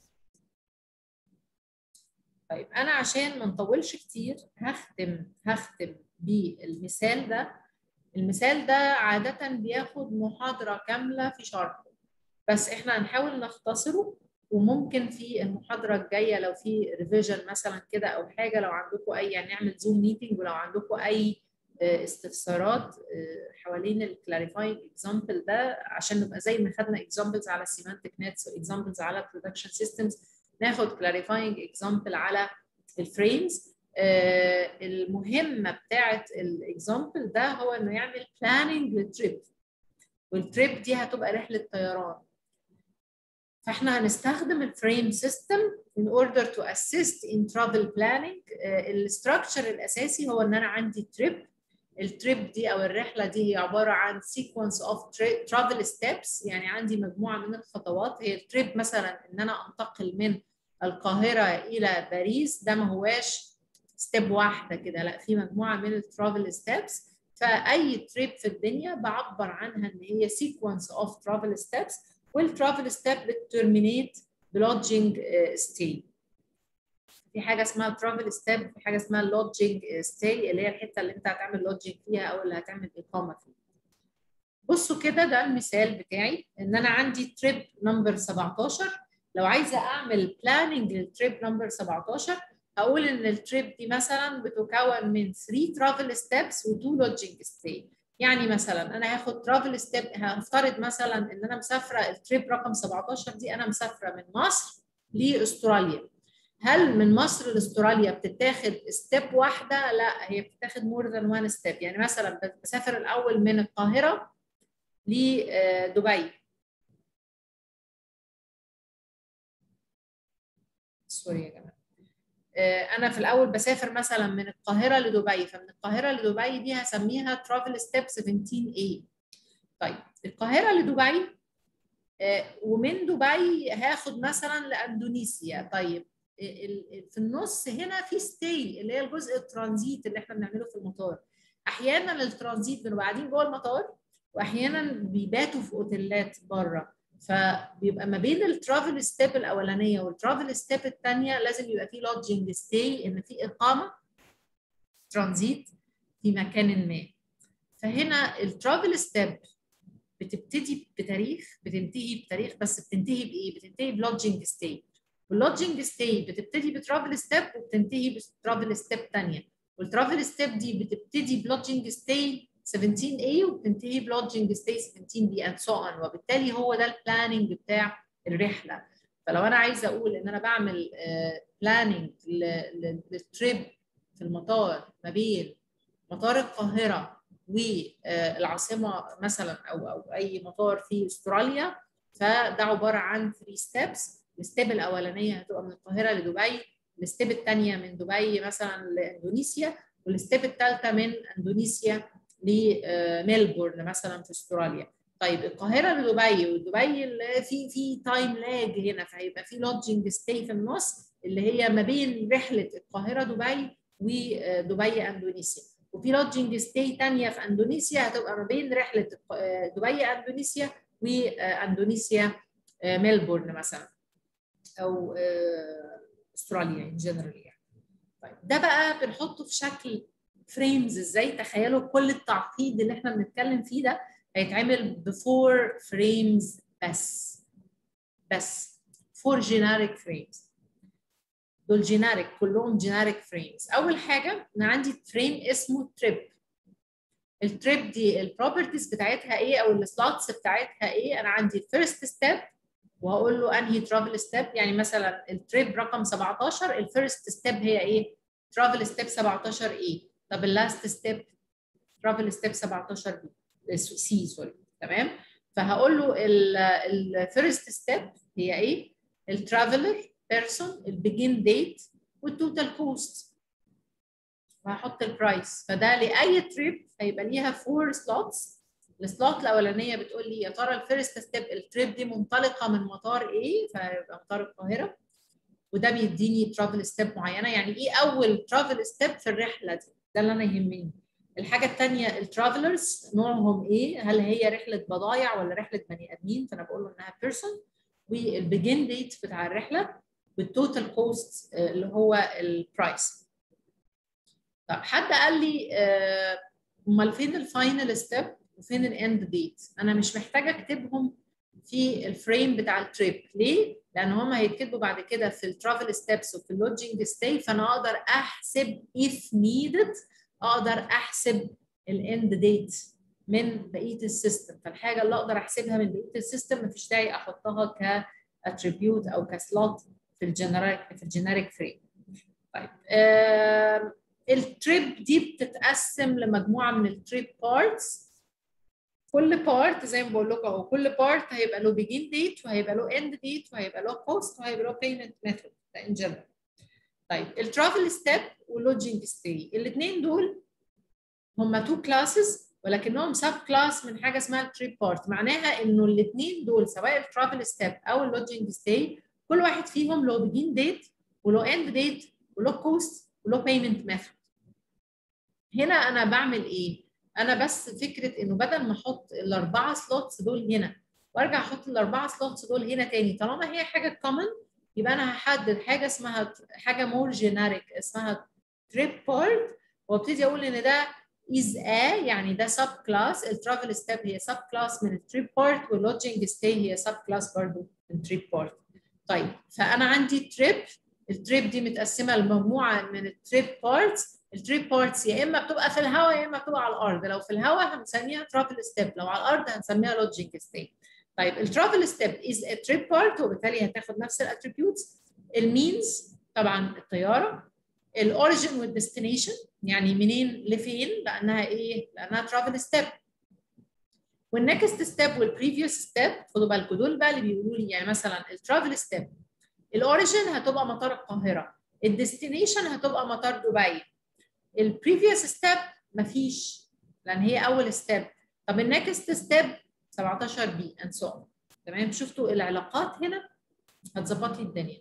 طيب انا عشان ما نطولش كتير هختم هختم بالمثال ده المثال ده عادة بياخد محاضرة كاملة في شرحه بس احنا هنحاول نختصره وممكن في المحاضرة الجاية لو في ريفيجن مثلا كده أو حاجة لو عندكم أي يعني نعمل زوم ميتنج ولو عندكم أي استفسارات حوالين الكلاريفاينج اكزامبل ده عشان نبقى زي ما خدنا اكزامبلز على السيمانتك نتس واكزامبلز على برودكشن سيستمز ناخد كلاريفاينج اكزامبل على الفريمز المهمه بتاعه الاكزامبل ده هو انه يعمل بلاننج للتريب والتريب دي هتبقى رحله طيران فاحنا هنستخدم الفريم سيستم in order to assist in travel planning الاستراكشر الاساسي هو ان انا عندي تريب التريب دي او الرحله دي هي عباره عن sequence of travel steps يعني عندي مجموعه من الخطوات هي التريب مثلا ان انا انتقل من القاهره الى باريس ده ما هواش ستيب واحده كده لا في مجموعه من الترافل ستيبس فاي تريب في الدنيا بعبر عنها ان هي sequence of travel steps والترافل ستيب بترمينيت بلودجنج ستي في حاجه اسمها ترافل ستيب في حاجه اسمها لودجنج ستي اللي هي الحته اللي انت هتعمل لودجنج فيها او اللي هتعمل اقامه فيها بصوا كده ده المثال بتاعي ان انا عندي تريب نمبر 17 لو عايزه اعمل بلاننج للتريب نمبر 17 هقول ان التريب دي مثلا بتكون من 3 ترافل ستيبس و2 لودجنج ستي يعني مثلا انا هاخد ترافل ستيب هفترض مثلا ان انا مسافره التريب رقم 17 دي انا مسافره من مصر لاستراليا هل من مصر لاستراليا بتتاخد ستيب واحده لا هي بتتاخد مور ذان وان ستيب يعني مثلا بسافر الاول من القاهره لدبي سوري يا جماعه انا في الاول بسافر مثلا من القاهره لدبي فمن القاهره لدبي دي هسميها ترافل ستيب 17A طيب القاهره لدبي ومن دبي هاخد مثلا لاندونيسيا طيب في النص هنا في ستي اللي هي الجزء الترانزيت اللي احنا بنعمله في المطار احيانا الترانزيت بنبقى قاعدين جوه المطار واحيانا بيباتوا في اوتيلات بره فبيبقى ما بين الترافل ستيب الاولانيه والترافل ستيب الثانيه لازم يبقى في لودجنج ستي ان في اقامه ترانزيت في مكان ما فهنا الترافل ستيب بتبتدي بتاريخ بتنتهي بتاريخ بس بتنتهي بايه؟ بتنتهي بلودجنج ستي واللودجنج ستي بتبتدي بترافل ستيب وبتنتهي بترافل ستيب ثانيه والترافل ستيب دي بتبتدي بلودجنج ستي 17A وبتنتهي بلودجنج ستي 17B and so on وبالتالي هو ده البلاننج بتاع الرحله فلو انا عايزه اقول ان انا بعمل بلاننج للتريب في المطار ما بين مطار القاهره والعاصمه مثلا او او اي مطار في استراليا فده عباره عن 3 ستيبس الستيب الاولانيه هتبقى من القاهره لدبي الستيب الثانيه من دبي مثلا لاندونيسيا والستيب الثالثه من اندونيسيا لميلبورن مثلا في استراليا طيب القاهره لدبي ودبي اللي في في تايم لاج هنا فهيبقى في لودجنج ستي في النص اللي هي ما بين رحله القاهره دبي ودبي اندونيسيا وفي لودجنج ستي ثانيه في اندونيسيا هتبقى ما بين رحله دبي اندونيسيا واندونيسيا ميلبورن مثلا او استراليا ان جنرال يعني طيب ده بقى بنحطه في شكل فريمز ازاي تخيلوا كل التعقيد اللي احنا بنتكلم فيه ده هيتعمل بفور فريمز بس بس فور جينيريك فريمز دول جينيريك كلهم جينيريك فريمز اول حاجه انا عندي فريم اسمه تريب التريب دي البروبرتيز بتاعتها ايه او السلوتس بتاعتها ايه انا عندي الفيرست ستيب وهقول له انهي ترافل ستيب يعني مثلا التريب رقم 17 الفيرست ستيب هي ايه ترافل ستيب 17 ايه طب اللاست ستيب ترافل ستيب 17 بي سي سوري تمام فهقول له الفيرست ستيب هي ايه الترافلر بيرسون البيجين ديت والتوتال كوست وهحط البرايس فده لاي تريب هيبقى ليها فور سلوتس السلوت الاولانيه بتقول لي يا ترى الفيرست ستيب التريب دي منطلقه من مطار ايه فيبقى مطار القاهره وده بيديني ترافل ستيب معينه يعني ايه اول ترافل ستيب في الرحله دي ده اللي انا يهمني الحاجه الثانيه الترافلرز نوعهم ايه هل هي رحله بضايع ولا رحله بني ادمين فانا بقول له انها بيرسون والبيجن ديت بتاع الرحله والتوتال كوست اللي هو البرايس طب حد قال لي امال فين الفاينل ستيب وفين الاند ديت انا مش محتاجه اكتبهم في الفريم بتاع التريب ليه لان هم هيتكتبوا بعد كده في الترافل ستيبس وفي اللودجنج ستاي فانا اقدر احسب if needed اقدر احسب الاند ديت من بقيه السيستم فالحاجه اللي اقدر احسبها من بقيه السيستم مفيش داعي احطها كاتريبيوت او كسلوت في الجنريك في الجينيريك فريم طيب آه التريب دي بتتقسم لمجموعه من التريب بارتس كل بارت زي ما بقول لكم اهو كل بارت هيبقى له بيجين ديت وهيبقى له اند ديت وهيبقى له كوست وهيبقى له بيمنت ميثود ده ان جنرال طيب الترافل ستيب واللودجنج ستاي الاثنين دول هم تو كلاسز ولكنهم سب كلاس من حاجه اسمها التريب بارت معناها انه الاثنين دول سواء الترافل ستيب او اللودجنج ستاي كل واحد فيهم له بيجين ديت وله اند ديت وله كوست وله بيمنت ميثود هنا انا بعمل ايه انا بس فكره انه بدل ما احط الاربعه سلوتس دول هنا وارجع احط الاربعه سلوتس دول هنا تاني طالما هي حاجه كومن يبقى انا هحدد حاجه اسمها حاجه مور جينيريك اسمها تريب بارت وابتدي اقول ان ده از ا يعني ده سب كلاس الترافل ستيب هي سب كلاس من التريب بارت واللودجنج ستاي هي سب كلاس برضه من التريب بارت طيب فانا عندي تريب التريب دي متقسمه لمجموعه من التريب بارتس التريب بارتس يا اما بتبقى في الهواء يا اما بتبقى على الارض لو في الهواء هنسميها ترافل ستيب لو على الارض هنسميها لودجنج ستاي طيب الترافل ستيب از ا تريب بارت وبالتالي هتاخد نفس الاتريبيوتس المينز طبعا الطياره الاوريجن والديستنيشن يعني منين لفين لانها ايه لانها ترافل ستيب والنكست ستيب والبريفيوس ستيب خدوا بالكم دول بقى اللي بيقولوا لي يعني مثلا الترافل ستيب الاوريجن هتبقى مطار القاهره الديستنيشن هتبقى مطار دبي البريفيوس ستيب مفيش لان هي اول ستيب طب النكست ستيب 17 بي اند سو تمام شفتوا العلاقات هنا هتظبط لي الدنيا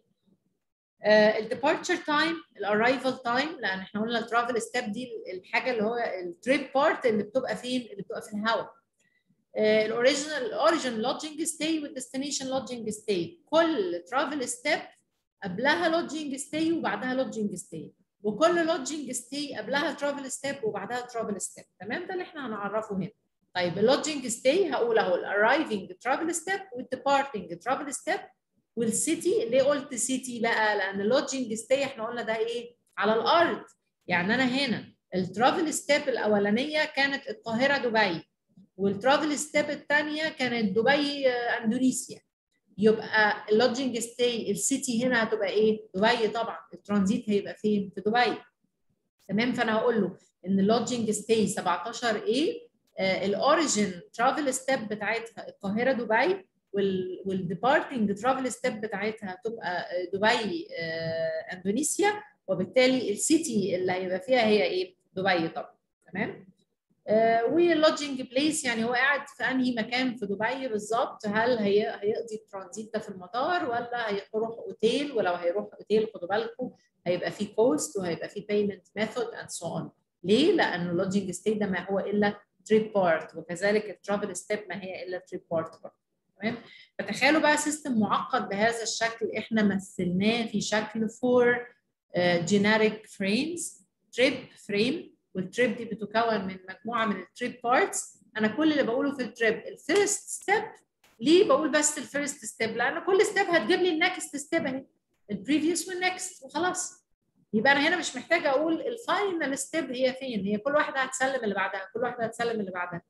الديبارتشر تايم الارايفل تايم لان احنا قلنا الترافل ستيب دي الحاجه اللي هو التريب بارت اللي بتبقى فين اللي بتبقى في الهواء الاوريجينال الاوريجن لودجنج ستاي والديستنيشن لودجنج ستاي كل ترافل ستيب قبلها لودجنج ستاي وبعدها لودجنج ستاي وكل لودجنج ستاي قبلها ترافل ستيب وبعدها ترافل ستيب تمام ده اللي احنا هنعرفه هنا طيب اللودجنج ستاي هقول اهو الارايفنج ترافل ستيب والديبارتنج ترافل ستيب والسيتي ليه قلت سيتي بقى لان اللودجنج ستاي احنا قلنا ده ايه على الارض يعني انا هنا الترافل ستيب الاولانيه كانت القاهره دبي والترافل ستيب الثانيه كانت دبي اندونيسيا يبقى اللودجنج ستاي السيتي هنا هتبقى ايه دبي طبعا الترانزيت هيبقى فين في دبي تمام فانا هقول له ان اللودجنج ستاي 17 ايه الاوريجن ترافل ستيب بتاعتها القاهره دبي والديبارتنج ترافل ستيب بتاعتها هتبقى دبي اندونيسيا وبالتالي السيتي اللي هيبقى فيها هي ايه دبي طبعا تمام واللودجنج بليس يعني هو قاعد في انهي مكان في دبي بالظبط هل هي هيقضي الترانزيت ده في المطار ولا هيروح اوتيل ولو هيروح اوتيل خدوا بالكم هيبقى فيه كوست وهيبقى فيه بيمنت ميثود اند سو اون ليه؟ لان اللودجنج ستي ده ما هو الا تريب بارت وكذلك الترافل ستيب ما هي الا تريب بارت برضه تمام فتخيلوا بقى سيستم معقد بهذا الشكل احنا مثلناه في شكل فور جينيريك فريمز تريب فريم والتريب دي بتكون من مجموعه من التريب بارتس انا كل اللي بقوله في التريب الفيرست ستيب ليه بقول بس الفيرست ستيب لان كل ستيب هتجيب لي النكست ستيب اهي البريفيوس والنكست وخلاص يبقى انا هنا مش محتاجه اقول الفاينل ستيب هي فين هي كل واحده هتسلم اللي بعدها كل واحده هتسلم اللي بعدها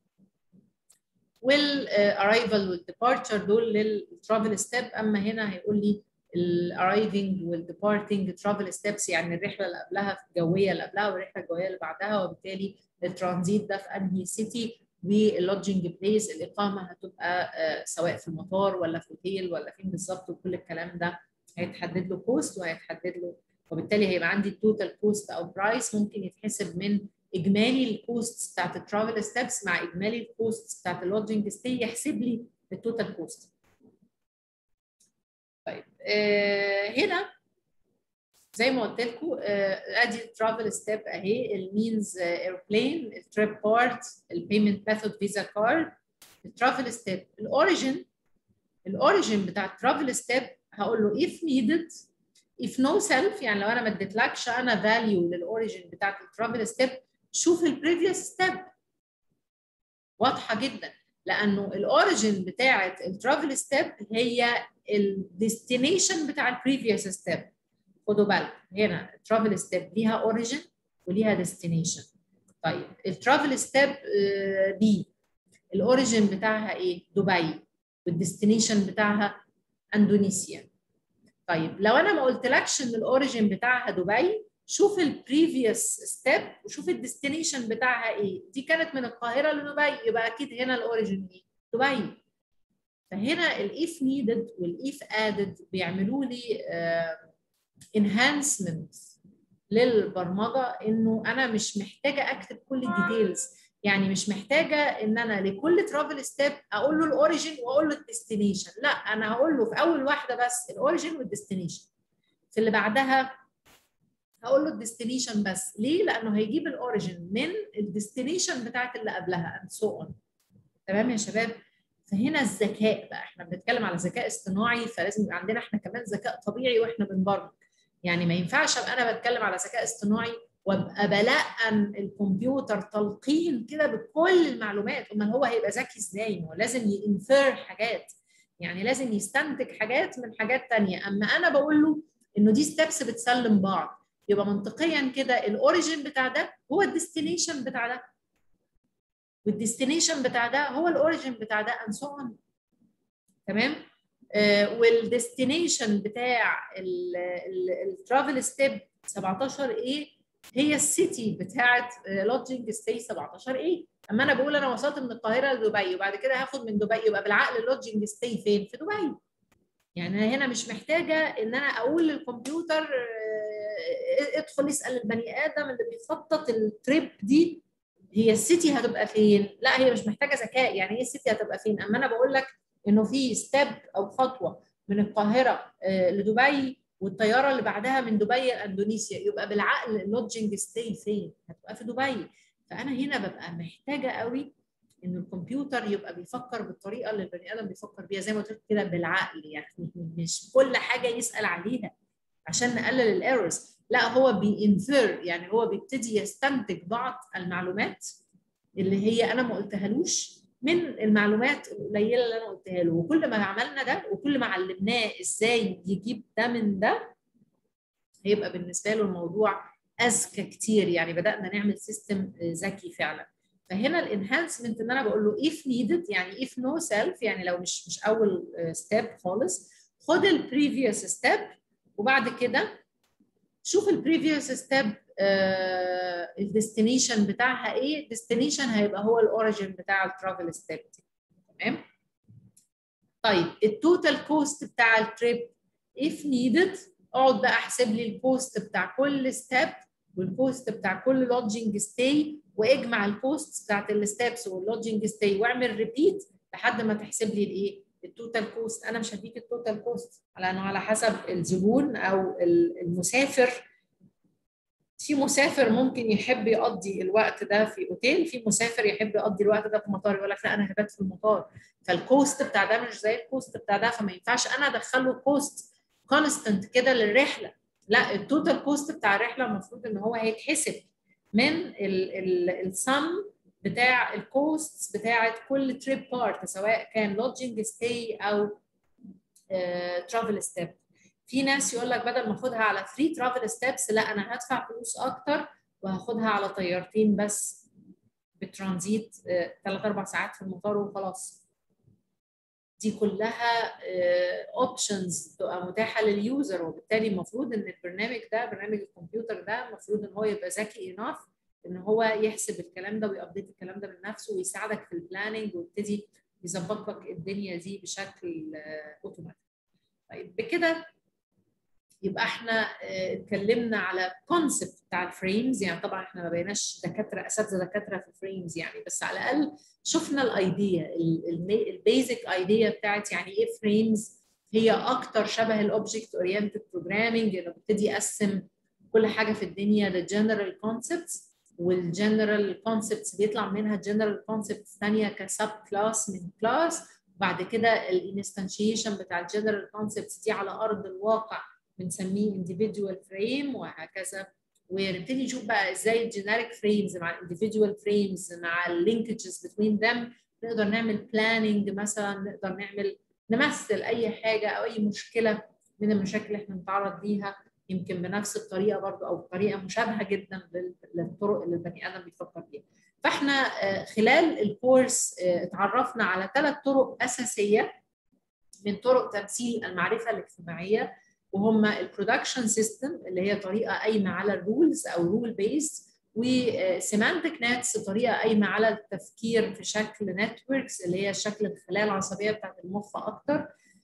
والارايفل والديبارتشر دول للترافل ستيب اما هنا هيقول لي الارايفنج والديبارتنج ترافل ستيبس يعني الرحله اللي قبلها الجويه اللي قبلها والرحله الجويه اللي بعدها وبالتالي الترانزيت ده في انهي سيتي واللودجنج بليس الاقامه هتبقى سواء في المطار ولا في اوتيل ولا فين بالظبط وكل الكلام ده هيتحدد له كوست وهيتحدد له وبالتالي هيبقى عندي التوتال كوست او برايس ممكن يتحسب من اجمالي الكوست بتاعت الترافل ستيبس مع اجمالي الكوست بتاعت اللودجنج ستي يحسب لي التوتال كوست طيب آه هنا زي ما قلت لكم ادي الترافل ستيب اهي المينز ايربلين التريب بارت البيمنت ميثود فيزا كارد الترافل ستيب الاوريجن الاوريجن بتاع الترافل ستيب هقول له if needed if no self يعني لو انا ما اديتلكش انا فاليو للاوريجن بتاعت الترافل ستيب شوف البريفيوس ستيب واضحه جدا لانه الاوريجن بتاعت الترافل ستيب هي الديستنيشن بتاع البريفيوس ستيب خدوا بالكم هنا الترافل ستيب ليها اوريجن وليها ديستنيشن طيب الترافل ستيب بي الاوريجن بتاعها ايه دبي والديستنيشن بتاعها اندونيسيا طيب لو انا ما قلتلكش ان الاوريجن بتاعها دبي شوف البريفيوس ستيب وشوف الديستنيشن بتاعها ايه دي كانت من القاهره لدبي يبقى اكيد هنا الاوريجن ايه دبي فهنا الاف نيدد والاف ادد بيعملوا لي انهانسمنت للبرمجه انه انا مش محتاجه اكتب كل الديتيلز يعني مش محتاجه ان انا لكل ترافل ستيب اقول له الاوريجن واقول له الديستنيشن لا انا هقول له في اول واحده بس الاوريجن والديستنيشن في اللي بعدها هقول له الديستنيشن بس ليه لانه هيجيب الاوريجن من الديستنيشن بتاعت اللي قبلها and so on تمام يا شباب فهنا الذكاء بقى احنا بنتكلم على ذكاء اصطناعي فلازم يبقى عندنا احنا كمان ذكاء طبيعي واحنا بنبرمج يعني ما ينفعش ابقى انا بتكلم على ذكاء اصطناعي وابقى بلقن الكمبيوتر تلقين كده بكل المعلومات امال هو هيبقى ذكي ازاي هو لازم ينفر حاجات يعني لازم يستنتج حاجات من حاجات تانية اما انا بقول له انه دي ستيبس بتسلم بعض يبقى منطقيا كده الاوريجن بتاع ده هو الديستنيشن بتاع ده والديستنيشن بتاع ده هو الاوريجن بتاع ده and so on تمام آه والديستنيشن بتاع الترافل ستيب 17 ايه هي السيتي بتاعت لودجنج ستي 17 ايه اما انا بقول انا وصلت من القاهره لدبي وبعد كده هاخد من دبي يبقى بالعقل اللودجنج ستي فين في دبي يعني انا هنا مش محتاجه ان انا اقول للكمبيوتر ادخل اسال البني ادم اللي بيخطط التريب دي هي السيتي هتبقى فين؟ لا هي مش محتاجه ذكاء يعني ايه السيتي هتبقى فين؟ اما انا بقول لك انه في ستيب او خطوه من القاهره لدبي والطياره اللي بعدها من دبي لاندونيسيا يبقى بالعقل اللودجنج ستي فين؟ هتبقى في دبي فانا هنا ببقى محتاجه قوي ان الكمبيوتر يبقى بيفكر بالطريقه اللي البني ادم بيفكر بيها زي ما قلت كده بالعقل يعني مش كل حاجه يسال عليها عشان نقلل الايرورز لا هو بينفر يعني هو بيبتدي يستنتج بعض المعلومات اللي هي انا ما قلتهالوش من المعلومات القليله اللي انا قلتها له وكل ما عملنا ده وكل ما علمناه ازاي يجيب ده من ده هيبقى بالنسبه له الموضوع اذكى كتير يعني بدانا نعمل سيستم ذكي فعلا فهنا الانهانسمنت ان انا بقول له if needed يعني if no self يعني لو مش مش اول ستيب خالص خد البريفيوس ستيب وبعد كده شوف البريفيوس ستيب الديستنيشن بتاعها ايه الديستنيشن هيبقى هو الاوريجن بتاع الترافل ستيب دي تمام طيب التوتال كوست بتاع التريب if needed اقعد بقى احسب لي الكوست بتاع كل ستيب والكوست بتاع كل لودجنج ستي واجمع الكوست بتاعت الستيبس واللودجنج ستي واعمل ريبيت لحد ما تحسب لي الايه التوتال كوست انا مش هديك التوتال كوست لانه على حسب الزبون او المسافر في مسافر ممكن يحب يقضي الوقت ده في اوتيل في مسافر يحب يقضي الوقت ده في مطار يقول لك لا انا هبات في المطار فالكوست بتاع ده مش زي الكوست بتاع ده فما ينفعش انا ادخله كوست كونستنت كده للرحله لا التوتال كوست بتاع الرحله المفروض ان هو هيتحسب من السم بتاع الكوست بتاعت كل تريب بارت سواء كان لودجنج ستي او ترافل ستيب في ناس يقول لك بدل ما اخدها على 3 ترافل ستيبس لا انا هدفع فلوس اكتر وهاخدها على طيارتين بس بترانزيت 3 4 ساعات في المطار وخلاص دي كلها اوبشنز تبقى متاحه لليوزر وبالتالي المفروض ان البرنامج ده برنامج الكمبيوتر ده المفروض ان هو يبقى ذكي انف ان هو يحسب الكلام ده ويابديت الكلام ده بنفسه ويساعدك في البلاننج ويبتدي يظبط لك الدنيا دي بشكل اوتوماتيك. طيب بكده يبقى احنا اتكلمنا على كونسبت بتاع الفريمز يعني طبعا احنا ما بقيناش دكاتره اساتذه دكاتره في الفريمز يعني بس على الاقل شفنا الايديا البيزك ايديا بتاعت يعني ايه فريمز هي اكتر شبه الاوبجكت اورينتد بروجرامينج انه ببتدي اقسم كل حاجه في الدنيا لجنرال كونسبتس والجنرال كونسبتس بيطلع منها جنرال كونسبتس ثانيه كسب كلاس من كلاس بعد كده الانستنشيشن بتاع الجنرال كونسبتس دي على ارض الواقع بنسميه individual فريم وهكذا ونبتدي نشوف بقى ازاي الجينيريك فريمز مع الانديفيدوال فريمز مع اللينكجز بتوين ذم نقدر نعمل بلاننج مثلا نقدر نعمل نمثل اي حاجه او اي مشكله من المشاكل اللي احنا بنتعرض ليها يمكن بنفس الطريقه برضو او بطريقه مشابهه جدا للطرق اللي البني ادم بيفكر فيها. فاحنا خلال الكورس اتعرفنا على ثلاث طرق اساسيه من طرق تمثيل المعرفه الاجتماعيه وهم البرودكشن سيستم اللي هي طريقه قايمه على الرولز او رول بيست وسيمانتك نتس طريقه قايمه على التفكير في شكل نتوركس اللي هي شكل الخلايا العصبيه بتاعت المخ اكتر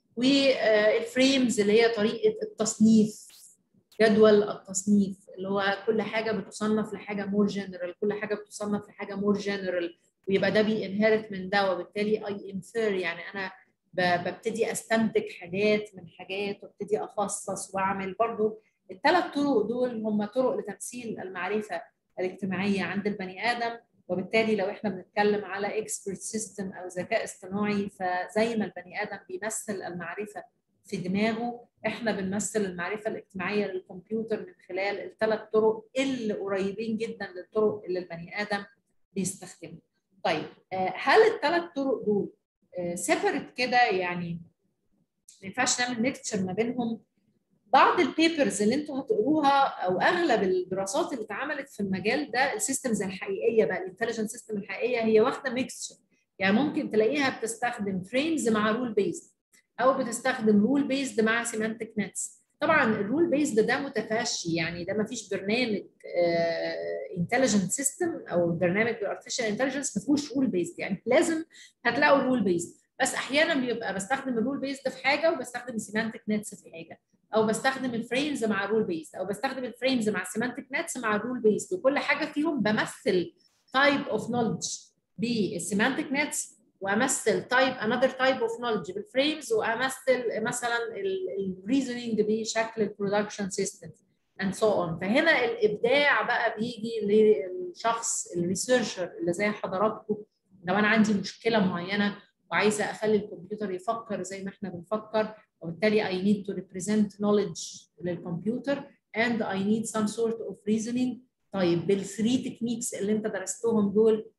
والفريمز اللي هي طريقه التصنيف جدول التصنيف اللي هو كل حاجه بتصنف لحاجه مور جنرال كل حاجه بتصنف لحاجه مور جنرال ويبقى ده بينهرت من ده وبالتالي اي انفير يعني انا ببتدي استنتج حاجات من حاجات وابتدي افصص واعمل برضو الثلاث طرق دول هم طرق لتمثيل المعرفه الاجتماعيه عند البني ادم وبالتالي لو احنا بنتكلم على اكسبرت سيستم او ذكاء اصطناعي فزي ما البني ادم بيمثل المعرفه في دماغه احنا بنمثل المعرفه الاجتماعيه للكمبيوتر من خلال الثلاث طرق اللي قريبين جدا للطرق اللي البني ادم بيستخدمها. طيب هل الثلاث طرق دول سيبريت كده يعني ما ينفعش نعمل ميكتشر ما بينهم بعض البيبرز اللي انتم هتقروها او اغلب الدراسات اللي اتعملت في المجال ده السيستمز الحقيقيه بقى الانتليجنت سيستم الحقيقيه هي واخده ميكستشر يعني ممكن تلاقيها بتستخدم فريمز مع رول بيزد او بتستخدم رول بيزد مع سيمانتك نتس طبعا الرول بيزد ده متفشي يعني ده ما فيش برنامج انتليجنت سيستم او برنامج بالارتفيشال انتليجنس ما فيهوش رول بيزد يعني لازم هتلاقوا الرول بيزد بس احيانا بيبقى بستخدم الرول بيزد في حاجه وبستخدم سيمانتك نتس في حاجه او بستخدم الفريمز مع الرول بيزد او بستخدم الفريمز مع السيمانتك نتس مع الرول بيزد وكل حاجه فيهم بمثل تايب اوف نولج بالسيمانتك نتس وامثل تايب انذر تايب اوف نولج بالفريمز وامثل مثلا الريزونينج بشكل البرودكشن سيستم اند سو اون فهنا الابداع بقى بيجي للشخص الريسيرشر اللي زي حضراتكم لو انا عندي مشكله معينه وعايزه اخلي الكمبيوتر يفكر زي ما احنا بنفكر وبالتالي I need to represent knowledge للكمبيوتر and I need some sort of reasoning طيب بالثري تكنيكس اللي انت درستهم دول